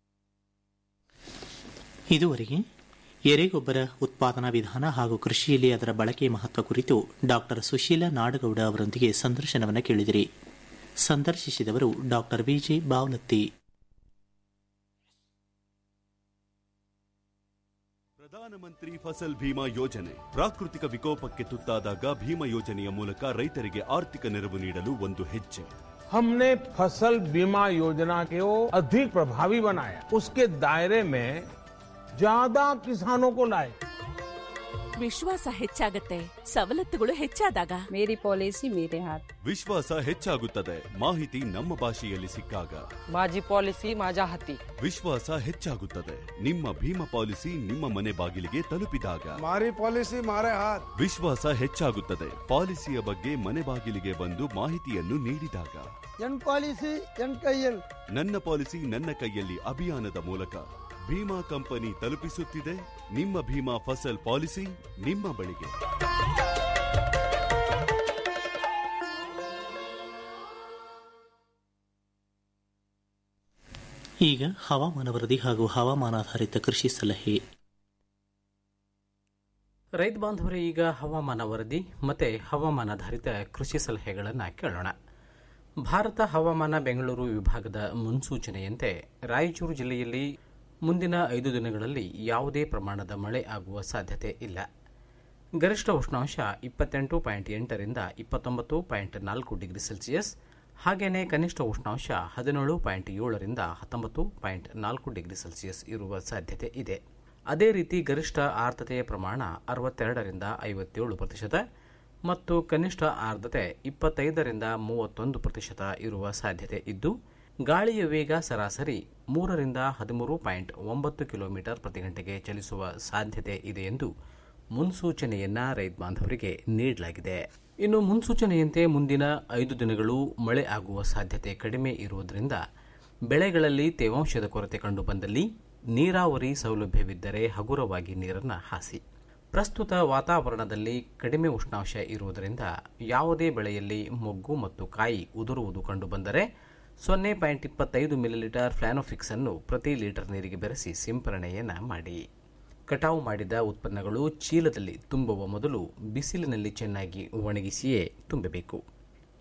ಇದುವರೆಗೆ ಎರೆಗೊಬ್ಬರ ಉತ್ಪಾದನಾ ವಿಧಾನ ಹಾಗೂ ಕೃಷಿಯಲ್ಲಿ ಅದರ ಬಳಕೆಯ ಮಹತ್ವ ಕುರಿತು ಡಾಕ್ಟರ್ ಸುಶೀಲಾ ನಾಡಗೌಡ ಅವರೊಂದಿಗೆ ಸಂದರ್ಶನವನ್ನು ಕೇಳಿದಿರಿ ಸಂದರ್ಶಿಸಿದವರು ಡಾಕ್ಟರ್ ವಿಜೆ ಬಾವಲತ್ತಿ ಪ್ರಧಾನಮಂತ್ರಿ ಫಸಲ್ ಭೀಮಾ ಯೋಜನೆ ಪ್ರಾಕೃತಿಕ ವಿಕೋಪಕ್ಕೆ ತುತ್ತಾದಾಗ ಭೀಮಾ ಯೋಜನೆಯ ಮೂಲಕ ರೈತರಿಗೆ ಆರ್ಥಿಕ ನೆರವು ನೀಡಲು ಒಂದು ಹೆಜ್ಜೆ हमने फसल बीमा योजना को अधिक प्रभावी बनाया उसके दायरे में ज्यादा किसानों को लाए ವಿಶ್ವಾಸ ಹೆಚ್ಚಾಗತ್ತೆ ಸವಲತ್ತುಗಳು ಹೆಚ್ಚಾದಾಗ ಮೇರಿ ಪಾಲಿಸಿ ಮೇರೆ ಹಾತ್ ವಿಶ್ವಾಸ ಹೆಚ್ಚಾಗುತ್ತದೆ ಮಾಹಿತಿ ನಮ್ಮ ಭಾಷೆಯಲ್ಲಿ ಸಿಕ್ಕಾಗ माझी पॉलिसी माझ्या हाती ವಿಶ್ವಾಸ ಹೆಚ್ಚಾಗುತ್ತದೆ ನಿಮ್ಮ ಭೀಮಾ ಪಾಲಿಸಿ ನಿಮ್ಮ ಮನೆ ಬಾಗಿಲಿಗೆ ತಲುಪಿದಾಗ ಮಾರಿ ಪಾಲಿಸಿ ಮಾರೆ ಹಾತ್ ವಿಶ್ವಾಸ ಹೆಚ್ಚಾಗುತ್ತದೆ ಪಾಲಿಸಿಯ ಬಗ್ಗೆ ಮನೆ ಬಾಗಿಲಿಗೆ ಬಂದು ಮಾಹಿತಿಯನ್ನು ನೀಡಿದಾಗ ಎನ್ ಪಾಲಿಸಿ ಎನ್ ಕೈಯಲ್ ನನ್ನ ಪಾಲಿಸಿ ನನ್ನ ಕೈಯಲ್ಲಿ ಅಭಿಯಾನದ ಮೂಲಕ ಭೀಮಾ ಕಂಪನಿ ತಲುಪಿಸುತ್ತಿದೆ ನಿಮ್ಮ ಭೀಮಾ ಫಸಲ್ ಪಾಲಿಸಿ ನಿಮ್ಮ ಬಳಿಗೆ ಈಗ ಹವಾಮಾನ ವರದಿ ಹಾಗೂ ಹವಾಮಾನಾಧಾರಿತ ಕೃಷಿ ಸಲಹೆ ರೈತ ಬಾಂಧವರೇ ಈಗ ಹವಾಮಾನ ವರದಿ ಮತ್ತು ಹವಾಮಾನಾಧಾರಿತ ಕೃಷಿ ಸಲಹೆಗಳನ್ನು ಕೇಳೋಣ ಭಾರತ ಹವಾಮಾನ ಬೆಂಗಳೂರು ವಿಭಾಗದ ಮುನ್ಸೂಚನೆಯಂತೆ ರಾಯಚೂರು ಜಿಲ್ಲೆಯಲ್ಲಿ ಮುಂದಿನ ಐದು ದಿನಗಳಲ್ಲಿ ಯಾವುದೇ ಪ್ರಮಾಣದ ಮಳೆ ಆಗುವ ಸಾಧ್ಯತೆ ಇಲ್ಲ ಗರಿಷ್ಠ ಉಷ್ಣಾಂಶ ಇಪ್ಪತ್ತೆಂಟು ಪಾಯಿಂಟ್ ಎಂಟರಿಂದ ಇಪ್ಪತ್ತೊಂಬತ್ತು ಪಾಯಿಂಟ್ ನಾಲ್ಕು ಡಿಗ್ರಿ ಸೆಲ್ಸಿಯಸ್ ಹಾಗೆಯೇ ಕನಿಷ್ಠ ಉಷ್ಣಾಂಶ ಹದಿನೇಳು ಪಾಯಿಂಟ್ ಏಳರಿಂದ ಹತ್ತೊಂಬತ್ತು ಪಾಯಿಂಟ್ ನಾಲ್ಕು ಡಿಗ್ರಿ ಸೆಲ್ಸಿಯಸ್ ಇರುವ ಸಾಧ್ಯತೆ ಇದೆ ಅದೇ ರೀತಿ ಗರಿಷ್ಠ ಆರ್ದ್ರತೆಯ ಪ್ರಮಾಣ ಅರವತ್ತೆರಡರಿಂದ ಐವತ್ತೇಳು ಪ್ರತಿಶತ ಮತ್ತು ಕನಿಷ್ಠ ಆರ್ದ್ರತೆ ಇಪ್ಪತ್ತೈದರಿಂದ ಮೂವತ್ತೊಂದು ಪ್ರತಿಶತ ಇರುವ ಸಾಧ್ಯತೆ ಇದ್ದು ಗಾಳಿಯ ವೇಗ ಸರಾಸರಿ ಮೂರರಿಂದ ಹದಿಮೂರು ಪಾಯಿಂಟ್ ಒಂಬತ್ತು ಕಿಲೋಮೀಟರ್ ಪ್ರತಿ ಗಂಟೆಗೆ ಚಲಿಸುವ ಸಾಧ್ಯತೆ ಇದೆ ಎಂದು ಮುನ್ಸೂಚನೆಯನ್ನ ರೈತ ಬಾಂಧವರಿಗೆ ನೀಡಲಾಗಿದೆ ಇನ್ನು ಮುನ್ಸೂಚನೆಯಂತೆ ಮುಂದಿನ ಐದು ದಿನಗಳು ಮಳೆ ಆಗುವ ಸಾಧ್ಯತೆ ಕಡಿಮೆ ಇರುವುದರಿಂದ ಬೆಳೆಗಳಲ್ಲಿ ತೇವಾಂಶದ ಕೊರತೆ ಕಂಡುಬಂದಲ್ಲಿ ನೀರಾವರಿ ಸೌಲಭ್ಯವಿದ್ದರೆ ಹಗುರವಾಗಿ ನೀರನ್ನು ಹಾಸಿ ಪ್ರಸ್ತುತ ವಾತಾವರಣದಲ್ಲಿ ಕಡಿಮೆ ಉಷ್ಣಾಂಶ ಇರುವುದರಿಂದ ಯಾವುದೇ ಬೆಳೆಯಲ್ಲಿ ಮೊಗ್ಗು ಮತ್ತು ಕಾಯಿ ಉದುರುವುದು ಕಂಡುಬಂದರೆ ಸೊನ್ನೆ ಪಾಯಿಂಟ್ ಇಪ್ಪತ್ತೈದು ಮಿಲಿಲೀಟರ್ ಫ್ಲಾನೋಫಿಕ್ಸ್ ಅನ್ನು ಪ್ರತಿ ಲೀಟರ್ ನೀರಿಗೆ ಬೆರೆಸಿ ಸಿಂಪರಣೆಯನ್ನು ಮಾಡಿ ಕಟಾವು ಮಾಡಿದ ಉತ್ಪನ್ನಗಳು ಚೀಲದಲ್ಲಿ ತುಂಬುವ ಮೊದಲು ಬಿಸಿಲಿನಲ್ಲಿ ಚೆನ್ನಾಗಿ ಒಣಗಿಸಿಯೇ ತುಂಬಬೇಕು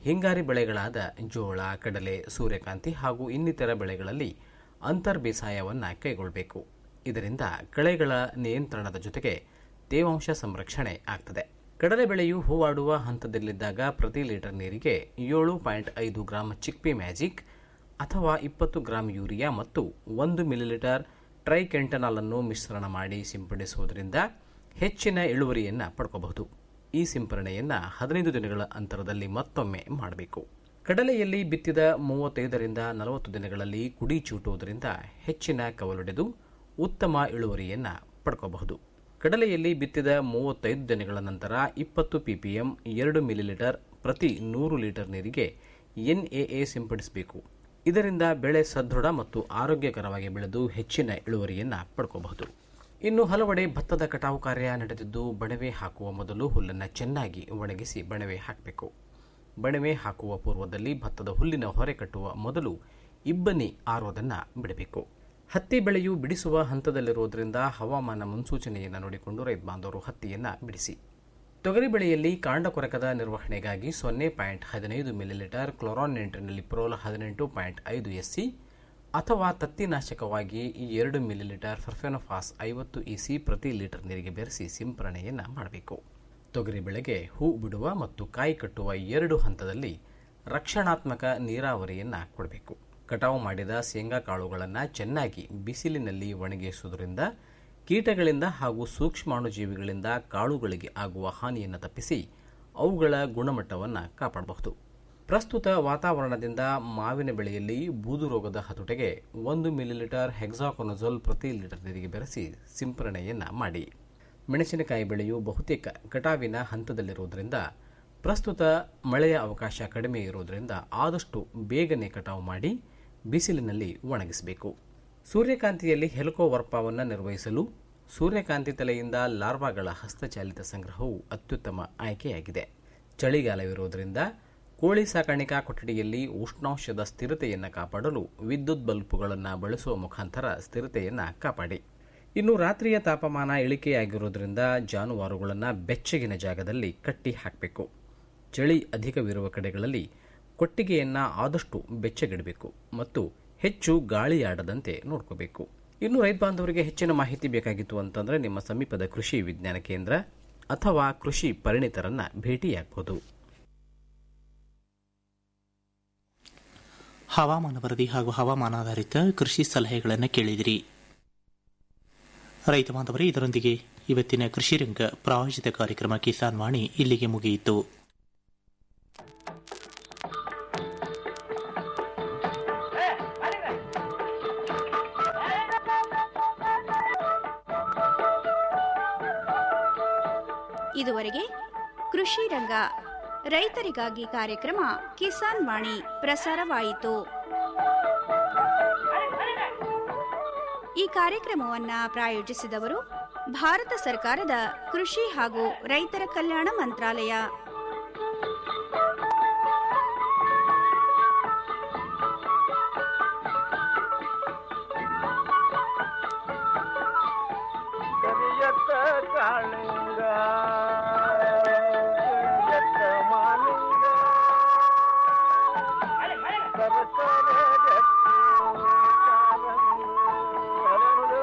ಹಿಂಗಾರಿ ಬೆಳೆಗಳಾದ ಜೋಳ ಕಡಲೆ ಸೂರ್ಯಕಾಂತಿ ಹಾಗೂ ಇನ್ನಿತರ ಬೆಳೆಗಳಲ್ಲಿ ಅಂತರ್ ಬೇಸಾಯವನ್ನು ಕೈಗೊಳ್ಳಬೇಕು ಇದರಿಂದ ಕಳೆಗಳ ನಿಯಂತ್ರಣದ ಜೊತೆಗೆ ತೇವಾಂಶ ಸಂರಕ್ಷಣೆ ಆಗ್ತದೆ ಕಡಲೆ ಬೆಳೆಯು ಹೂವಾಡುವ ಹಂತದಲ್ಲಿದ್ದಾಗ ಪ್ರತಿ ಲೀಟರ್ ನೀರಿಗೆ ಏಳು ಪಾಯಿಂಟ್ ಐದು ಗ್ರಾಂ ಚಿಕ್ಪಿ ಮ್ಯಾಜಿಕ್ ಅಥವಾ ಇಪ್ಪತ್ತು ಗ್ರಾಂ ಯೂರಿಯಾ ಮತ್ತು ಒಂದು ಮಿಲಿಲೀಟರ್ ಟ್ರೈಕೆಂಟನಾಲ್ ಅನ್ನು ಮಿಶ್ರಣ ಮಾಡಿ ಸಿಂಪಡಿಸುವುದರಿಂದ ಹೆಚ್ಚಿನ ಇಳುವರಿಯನ್ನು ಪಡ್ಕೋಬಹುದು ಈ ಸಿಂಪರಣೆಯನ್ನು ಹದಿನೈದು ದಿನಗಳ ಅಂತರದಲ್ಲಿ ಮತ್ತೊಮ್ಮೆ ಮಾಡಬೇಕು ಕಡಲೆಯಲ್ಲಿ ಬಿತ್ತಿದ ಮೂವತ್ತೈದರಿಂದ ನಲವತ್ತು ದಿನಗಳಲ್ಲಿ ಕುಡಿ ಚೂಟುವುದರಿಂದ ಹೆಚ್ಚಿನ ಕವಲೊಡೆದು ಉತ್ತಮ ಇಳುವರಿಯನ್ನು ಪಡ್ಕೋಬಹುದು ಕಡಲೆಯಲ್ಲಿ ಬಿತ್ತಿದ ಮೂವತ್ತೈದು ದಿನಗಳ ನಂತರ ಇಪ್ಪತ್ತು ಪಿಪಿಎಂ ಎರಡು ಮಿಲಿಲೀಟರ್ ಪ್ರತಿ ನೂರು ಲೀಟರ್ ನೀರಿಗೆ ಎನ್ಎಎ ಸಿಂಪಡಿಸಬೇಕು ಇದರಿಂದ ಬೆಳೆ ಸದೃಢ ಮತ್ತು ಆರೋಗ್ಯಕರವಾಗಿ ಬೆಳೆದು ಹೆಚ್ಚಿನ ಇಳುವರಿಯನ್ನು ಪಡ್ಕೋಬಹುದು ಇನ್ನು ಹಲವೆಡೆ ಭತ್ತದ ಕಟಾವು ಕಾರ್ಯ ನಡೆದಿದ್ದು ಬಣವೆ ಹಾಕುವ ಮೊದಲು ಹುಲ್ಲನ್ನು ಚೆನ್ನಾಗಿ ಒಣಗಿಸಿ ಬಣವೆ ಹಾಕಬೇಕು ಬಣವೆ ಹಾಕುವ ಪೂರ್ವದಲ್ಲಿ ಭತ್ತದ ಹುಲ್ಲಿನ ಹೊರೆ ಕಟ್ಟುವ ಮೊದಲು ಇಬ್ಬನಿ ಆರೋದನ್ನು ಬಿಡಬೇಕು ಹತ್ತಿ ಬೆಳೆಯು ಬಿಡಿಸುವ ಹಂತದಲ್ಲಿರುವುದರಿಂದ ಹವಾಮಾನ ಮುನ್ಸೂಚನೆಯನ್ನು ನೋಡಿಕೊಂಡು ರೈತ ಬಾಂಧವರು ಹತ್ತಿಯನ್ನು ಬಿಡಿಸಿ ತೊಗರಿ ಬೆಳೆಯಲ್ಲಿ ಕಾಂಡ ಕೊರಕದ ನಿರ್ವಹಣೆಗಾಗಿ ಸೊನ್ನೆ ಪಾಯಿಂಟ್ ಹದಿನೈದು ಮಿಲಿಲೀಟರ್ ಕ್ಲೋರಾನ್ ನೆಂಟ್ರಿನಲ್ಲಿ ಹದಿನೆಂಟು ಪಾಯಿಂಟ್ ಐದು ಎಸ್ಸಿ ಅಥವಾ ತತ್ತಿನಾಶಕವಾಗಿ ಈ ಎರಡು ಮಿಲಿಲೀಟರ್ ಫರ್ಫೆನೋಫಾಸ್ ಐವತ್ತು ಇಸಿ ಪ್ರತಿ ಲೀಟರ್ ನೀರಿಗೆ ಬೆರೆಸಿ ಸಿಂಪರಣೆಯನ್ನು ಮಾಡಬೇಕು ತೊಗರಿ ಬೆಳೆಗೆ ಹೂ ಬಿಡುವ ಮತ್ತು ಕಾಯಿ ಕಟ್ಟುವ ಎರಡು ಹಂತದಲ್ಲಿ ರಕ್ಷಣಾತ್ಮಕ ನೀರಾವರಿಯನ್ನು ಕೊಡಬೇಕು ಕಟಾವು ಮಾಡಿದ ಶೇಂಗಾ ಕಾಳುಗಳನ್ನು ಚೆನ್ನಾಗಿ ಬಿಸಿಲಿನಲ್ಲಿ ಒಣಗಿಸುವುದರಿಂದ ಕೀಟಗಳಿಂದ ಹಾಗೂ ಸೂಕ್ಷ್ಮಾಣುಜೀವಿಗಳಿಂದ ಕಾಳುಗಳಿಗೆ ಆಗುವ ಹಾನಿಯನ್ನು ತಪ್ಪಿಸಿ ಅವುಗಳ ಗುಣಮಟ್ಟವನ್ನು ಕಾಪಾಡಬಹುದು ಪ್ರಸ್ತುತ ವಾತಾವರಣದಿಂದ ಮಾವಿನ ಬೆಳೆಯಲ್ಲಿ ಬೂದು ರೋಗದ ಹತೋಟೆಗೆ ಒಂದು ಮಿಲಿಲೀಟರ್ ಹೆಕ್ಸಾಕೊನಜೋಲ್ ಪ್ರತಿ ಲೀಟರ್ ನೀರಿಗೆ ಬೆರೆಸಿ ಸಿಂಪರಣೆಯನ್ನು ಮಾಡಿ ಮೆಣಸಿನಕಾಯಿ ಬೆಳೆಯು ಬಹುತೇಕ ಕಟಾವಿನ ಹಂತದಲ್ಲಿರುವುದರಿಂದ ಪ್ರಸ್ತುತ ಮಳೆಯ ಅವಕಾಶ ಕಡಿಮೆ ಇರುವುದರಿಂದ ಆದಷ್ಟು ಬೇಗನೆ ಕಟಾವು ಮಾಡಿ ಬಿಸಿಲಿನಲ್ಲಿ ಒಣಗಿಸಬೇಕು ಸೂರ್ಯಕಾಂತಿಯಲ್ಲಿ ಹೆಲಿಕೋವರ್ಪವನ್ನು ನಿರ್ವಹಿಸಲು ಸೂರ್ಯಕಾಂತಿ ತಲೆಯಿಂದ ಲಾರ್ವಾಗಳ ಹಸ್ತಚಾಲಿತ ಸಂಗ್ರಹವು ಅತ್ಯುತ್ತಮ ಆಯ್ಕೆಯಾಗಿದೆ ಚಳಿಗಾಲವಿರುವುದರಿಂದ ಕೋಳಿ ಸಾಕಾಣಿಕಾ ಕೊಠಡಿಯಲ್ಲಿ ಉಷ್ಣಾಂಶದ ಸ್ಥಿರತೆಯನ್ನು ಕಾಪಾಡಲು ವಿದ್ಯುತ್ ಬಲ್ಬುಗಳನ್ನು ಬಳಸುವ ಮುಖಾಂತರ ಸ್ಥಿರತೆಯನ್ನು ಕಾಪಾಡಿ ಇನ್ನು ರಾತ್ರಿಯ ತಾಪಮಾನ ಇಳಿಕೆಯಾಗಿರುವುದರಿಂದ ಜಾನುವಾರುಗಳನ್ನು ಬೆಚ್ಚಗಿನ ಜಾಗದಲ್ಲಿ ಕಟ್ಟಿ ಹಾಕಬೇಕು ಚಳಿ ಅಧಿಕವಿರುವ ಕಡೆಗಳಲ್ಲಿ ಕೊಟ್ಟಿಗೆಯನ್ನು ಆದಷ್ಟು ಬೆಚ್ಚಗಿಡಬೇಕು ಮತ್ತು ಹೆಚ್ಚು ಗಾಳಿಯಾಡದಂತೆ ನೋಡ್ಕೋಬೇಕು ಇನ್ನು ರೈತ ಬಾಂಧವರಿಗೆ ಹೆಚ್ಚಿನ ಮಾಹಿತಿ ಬೇಕಾಗಿತ್ತು ಅಂತಂದರೆ ನಿಮ್ಮ ಸಮೀಪದ ಕೃಷಿ ವಿಜ್ಞಾನ ಕೇಂದ್ರ ಅಥವಾ ಕೃಷಿ ಪರಿಣಿತರನ್ನ ಭೇಟಿಯಾಗಬಹುದು ಹವಾಮಾನ ವರದಿ ಹಾಗೂ ಹವಾಮಾನಾಧಾರಿತ ಕೃಷಿ ಸಲಹೆಗಳನ್ನು ಕೇಳಿದಿರಿ ರೈತ ಬಾಂಧವರೇ ಇದರೊಂದಿಗೆ ಇವತ್ತಿನ ಕೃಷಿ ರಂಗ ಪ್ರಾಯೋಜಿತ ಕಾರ್ಯಕ್ರಮ ಕಿಸಾನ್ ವಾಣಿ ಇಲ್ಲಿಗೆ ಮುಗಿಯಿತು ಇದುವರೆಗೆ ಕೃಷಿ ರಂಗ ರೈತರಿಗಾಗಿ ಕಾರ್ಯಕ್ರಮ ಕಿಸಾನ್ ವಾಣಿ ಪ್ರಸಾರವಾಯಿತು ಈ ಕಾರ್ಯಕ್ರಮವನ್ನ ಪ್ರಾಯೋಜಿಸಿದವರು ಭಾರತ ಸರ್ಕಾರದ ಕೃಷಿ ಹಾಗೂ ರೈತರ ಕಲ್ಯಾಣ ಮಂತ್ರಾಲಯ ಕರಿಯತ್ತ ಕಾಳಿಂಗ ಕರಿಯತ್ತ ಮಾಲಿಂಗ ಸರಸರ ಗಟ್ಟಿ ಕಾಲಂಗ ಹರಳು.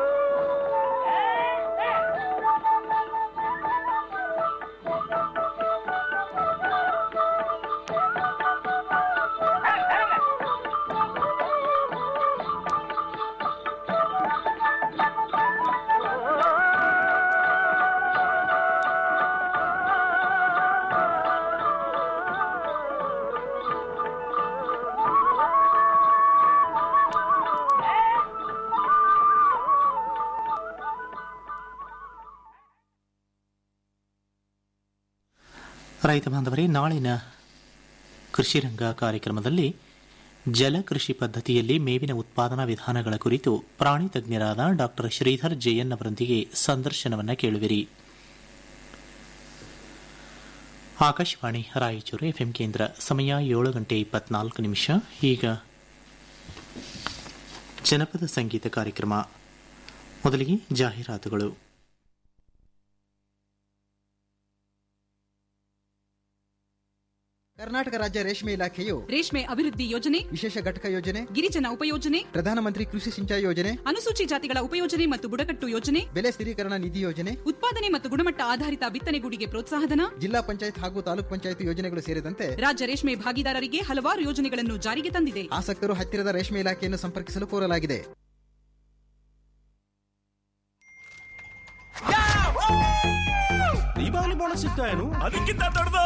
ರೈತ ಬಾಂಧವರೇ ನಾಳಿನ ಕೃಷಿ ರಂಗ ಕಾರ್ಯಕ್ರಮದಲ್ಲಿ ಜಲಕೃಷಿ ಪದ್ಧತಿಯಲ್ಲಿ ಮೇವಿನ ಉತ್ಪಾದನಾ ವಿಧಾನಗಳ ಕುರಿತು ಪ್ರಾಣಿ ತಜ್ಞರಾದ ಡಾಕ್ಟರ್ ಶ್ರೀಧರ್ ಜೆಎನ್ ಅವರೊಂದಿಗೆ ಸಂದರ್ಶನವನ್ನು ಕೇಳುವಿರಿ ಆಕಾಶವಾಣಿ ರಾಯಚೂರು ಎಫ್ಎಂ ಕೇಂದ್ರ ಸಮಯ ಏಳು ಗಂಟೆ ಇಪ್ಪತ್ನಾಲ್ಕು ನಿಮಿಷ ಈಗ ಜನಪದ ಸಂಗೀತ ಕಾರ್ಯಕ್ರಮ ಮೊದಲಿಗೆ ಜಾಹೀರಾತುಗಳು ಕರ್ನಾಟಕ ರಾಜ್ಯ ರೇಷ್ಮೆ ಇಲಾಖೆಯು ರೇಷ್ಮೆ ಅಭಿವೃದ್ಧಿ ಯೋಜನೆ ವಿಶೇಷ ಘಟಕ ಯೋಜನೆ ಗಿರಿಜನ ಉಪಯೋಜನೆ ಪ್ರಧಾನಮಂತ್ರಿ ಕೃಷಿ ಸಿಂಚಾಯಿ ಯೋಜನೆ ಅನುಸೂಚಿ ಜಾತಿಗಳ ಉಪಯೋಜನೆ ಮತ್ತು ಬುಡಕಟ್ಟು ಯೋಜನೆ ಬೆಲೆ ಸ್ಥಿರೀಕರಣ ನಿಧಿ ಯೋಜನೆ ಉತ್ಪಾದನೆ ಮತ್ತು ಗುಣಮಟ್ಟ ಆಧಾರಿತ ಬಿತ್ತನೆಗೂಡಿಗೆ ಪ್ರೋತ್ಸಾಹಧನ ಜಿಲ್ಲಾ ಪಂಚಾಯತ್ ಹಾಗೂ ತಾಲೂಕ್ ಪಂಚಾಯತ್ ಯೋಜನೆಗಳು ಸೇರಿದಂತೆ ರಾಜ್ಯ ರೇಷ್ಮೆ ಭಾಗಿದಾರರಿಗೆ ಹಲವಾರು ಯೋಜನೆಗಳನ್ನು ಜಾರಿಗೆ ತಂದಿದೆ ಆಸಕ್ತರು ಹತ್ತಿರದ ರೇಷ್ಮೆ ಇಲಾಖೆಯನ್ನು ಸಂಪರ್ಕಿಸಲು ಕೋರಲಾಗಿದೆ ದೀಪಾವಳಿ ಬೋನಸ್ ಸಿಗ್ತಾ ಏನು ಅದಕ್ಕಿಂತ ದೊಡ್ಡದು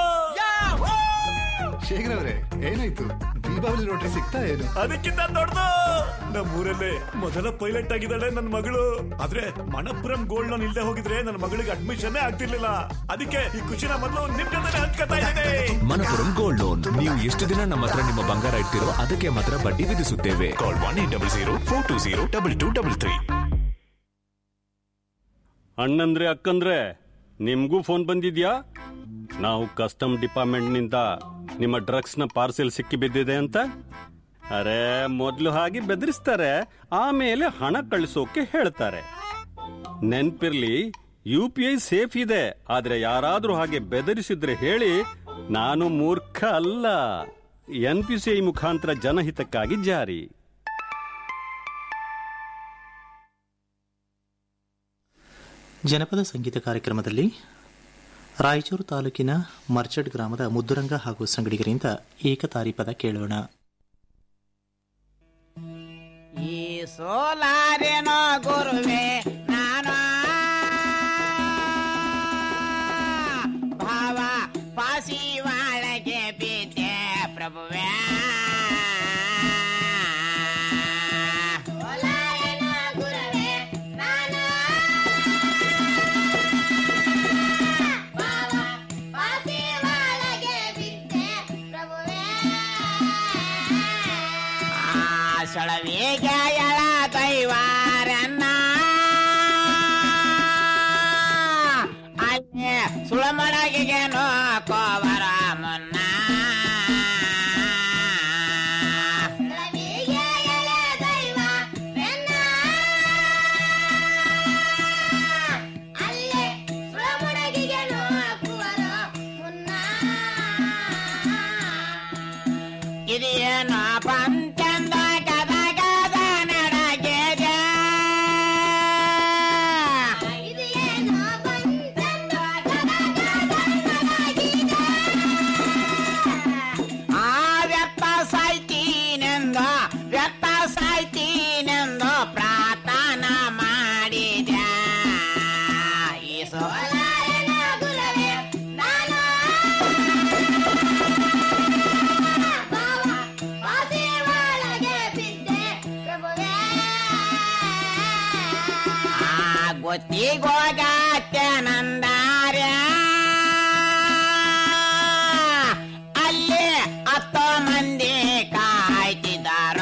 ಶೇಖರ್ ಅವರೇ ಏನಾಯ್ತು ದೀಪಾವಳಿ ನೋಟ್ರಿ ಸಿಗ್ತಾ ಏನು ಅದಕ್ಕಿಂತ ದೊಡ್ಡದು ನಮ್ಮೂರಲ್ಲೇ ಮೊದಲ ಪೈಲಟ್ ಆಗಿದ್ದಾಳೆ ನನ್ನ ಮಗಳು ಆದ್ರೆ ಮಣಪುರಂ ಗೋಲ್ಡ್ ಲೋನ್ ಇಲ್ದೆ ಹೋಗಿದ್ರೆ ನನ್ನ ಮಗಳಿಗೆ ಅಡ್ಮಿಷನ್ ಆಗ್ತಿರ್ಲಿಲ್ಲ ಅದಕ್ಕೆ ಈ ಖುಷಿನ ಮೊದಲು ನಿಮ್ ಜೊತೆ ಹಂಚ್ಕೊತಾ ಇದ್ದೇನೆ ಮನಪುರಂ ಗೋಲ್ಡ್ ಲೋನ್ ನೀವು ಎಷ್ಟು ದಿನ ನಮ್ಮ ಹತ್ರ ನಿಮ್ಮ ಬಂಗಾರ ಇಡ್ತಿರೋ ಅದಕ್ಕೆ ಮಾತ್ರ ಬಡ್ಡಿ ವಿಧಿಸುತ್ತೇವೆ call one eight double zero four two zero double two double three ಅಣ್ಣಂದ್ರೆ ಅಕ್ಕಂದ್ರೆ ನಿಮ್ಗೂ ಫೋನ್ ಬಂದಿದ್ಯಾ ನಾವು ಕಸ್ಟಮ್ ಡಿಪಾರ್ಟ್ಮೆಂಟ್ನಿಂದ ನಿಮ್ಮ ಡ್ರಗ್ಸ್ನ ಪಾರ್ಸೆಲ್ ಸಿಕ್ಕಿ ಬಿದ್ದಿದೆ ಅಂತ ಅರೆ ಮೊದಲು ಹಾಗೆ ಬೆದರಿಸ್ತಾರೆ ಆಮೇಲೆ ಹಣ ಕಳಿಸೋಕೆ ಹೇಳ್ತಾರೆ ನೆನ್ಪಿರ್ಲಿ ಯು ಪಿ ಐ ಸೇಫ್ ಇದೆ ಆದ್ರೆ ಯಾರಾದ್ರೂ ಹಾಗೆ ಬೆದರಿಸಿದ್ರೆ ಹೇಳಿ ನಾನು ಮೂರ್ಖ ಅಲ್ಲ ಎನ್ ಪಿ ಸಿ ಐ ಮುಖಾಂತರ ಜನಹಿತಕ್ಕಾಗಿ ಜಾರಿ ಜನಪದ ಸಂಗೀತ ಕಾರ್ಯಕ್ರಮದಲ್ಲಿ ರಾಯಚೂರು ತಾಲೂಕಿನ ಮರ್ಚಡ್ ಗ್ರಾಮದ ಮುದ್ದುರಂಗ ಹಾಗೂ ಸಂಗಡಿಗರಿಂದ ಏಕತಾರಿ ಪದ ಕೇಳೋಣ ಈ ಸೋಲಾರೇನೋ ಗುರುವೆ ನಾನು ಭಾವ ಪಾಸಿವಾಳಗೆ ಬಿದ್ದೆ ಪ್ರಭುವೇ ಸೊಳವಿಗೆ ಎಳ ದೈವಾರನ್ನ ಅಲ್ಲಿ ಸುಳಮಡಗಿಗೆ ನೋಕೋವರ ಮುನ್ನ ಇದೇನೋ ಪಂಚಂದ ಗದ ಗದ ನಡಗೆದೆ ಆ ವ್ಯರ್ಥ ಸಾಯ್ತೀನೆಂದ ವ್ಯರ್ಥ ಸಾಯ್ತೀನೆಂದು ಪ್ರಾರ್ಥನ ಮಾಡಿದೆ ಈ ಸೋಲಾರನ ಗುರುವೇ ನಾನು ಆ ಗೊತ್ತಿಗೋಗತ್ತೆ ನಂದಾರ್ಯ ಅಲ್ಲಿ ಹತ್ತು ಮಂದಿ ಕಾಯ್ತಿದ್ದಾರ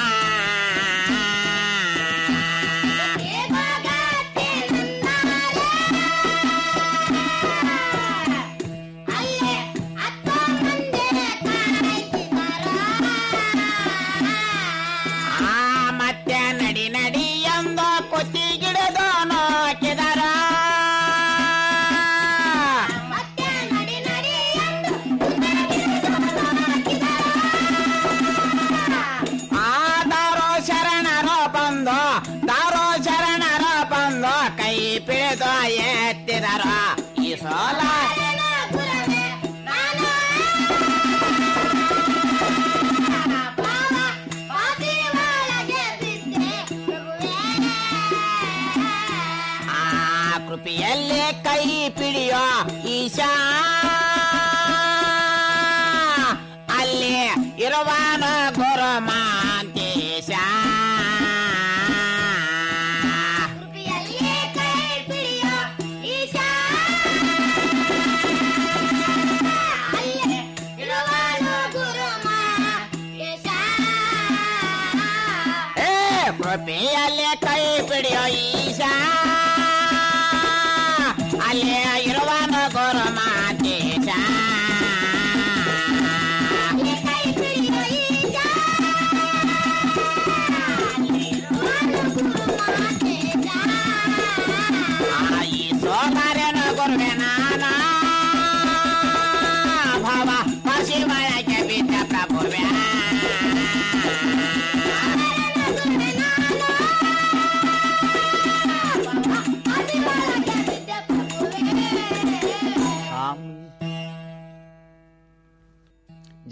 ಆ ಮತ್ತೆ ನಡಿ ನಡಿ ಎಂದು ಕುತ್ತಿಗಿಡದು ನೋಕಿದರ ಆ ದಾರೋ ಶರಣರೋ ಬಂದು ದಾರೋ ಶರಣರೋ ಬಂದು ಕೈ ಪಿಡಿದು ಎತ್ತಿದರ ಈ ಸೋಲ ಆ ಕೃಪೆಯಲ್ಲಿ ಕೈ ಪಿಡಿಯೋ ಈಶಾ ಅಲ್ಲಿ ಇರುವಾನ ಗುರು ಮಾಂತೇಶ ಏ ಕೃಪೆಯಲ್ಲಿ ಕೈ ಪಿಡಿಯೋ ಈಶಾ ಅಲ್ಲಿ ಇರುವಾನ ಗುರು ಮಾಂತೇಶ ಈ ಸೋಮಾರನ ಗುರುವೆ ನಾನ ಭಾವ ಪಶಿಮಯ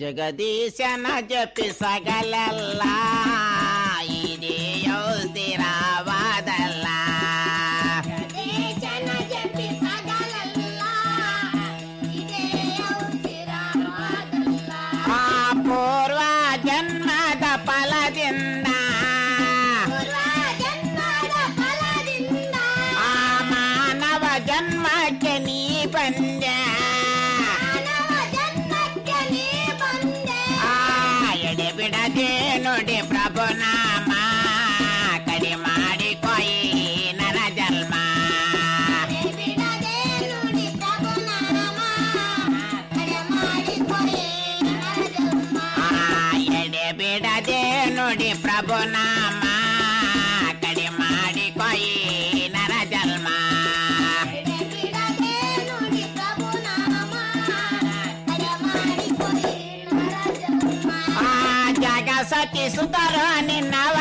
ಜಗದೀಶನ ಜಪಿಸಗಲಲ್ಲ ಇದೆಯೋ ಸ್ಥಿರವಾದಲ್ಲ ಆ ಪೂರ್ವ ಜನ್ಮದ ಫಲದಿಂದ ಆ ಮಾನವ ಜನ್ಮಕ್ಕೆ ನೀ ಬಂದೆ ಆ ಎಡೆ ಬಿಡದೆ ನೋಡಿ ಪ್ರಭು ನಾಮ ಕಡಿ ಮಾಡಿ ಕೊಯಿ ನರ ಜನ್ಮ ಆ ಎಡೆ ಬಿಡದೆ ನೋಡಿ ಪ್ರಭು ನಾಮ ಕಡಿ ಮಾಡಿ ಕೊಯಿ ನರ ಜನ್ಮ ಆ ಜಗ ಸತಿ ಸುತರ ನಿನ್ನವ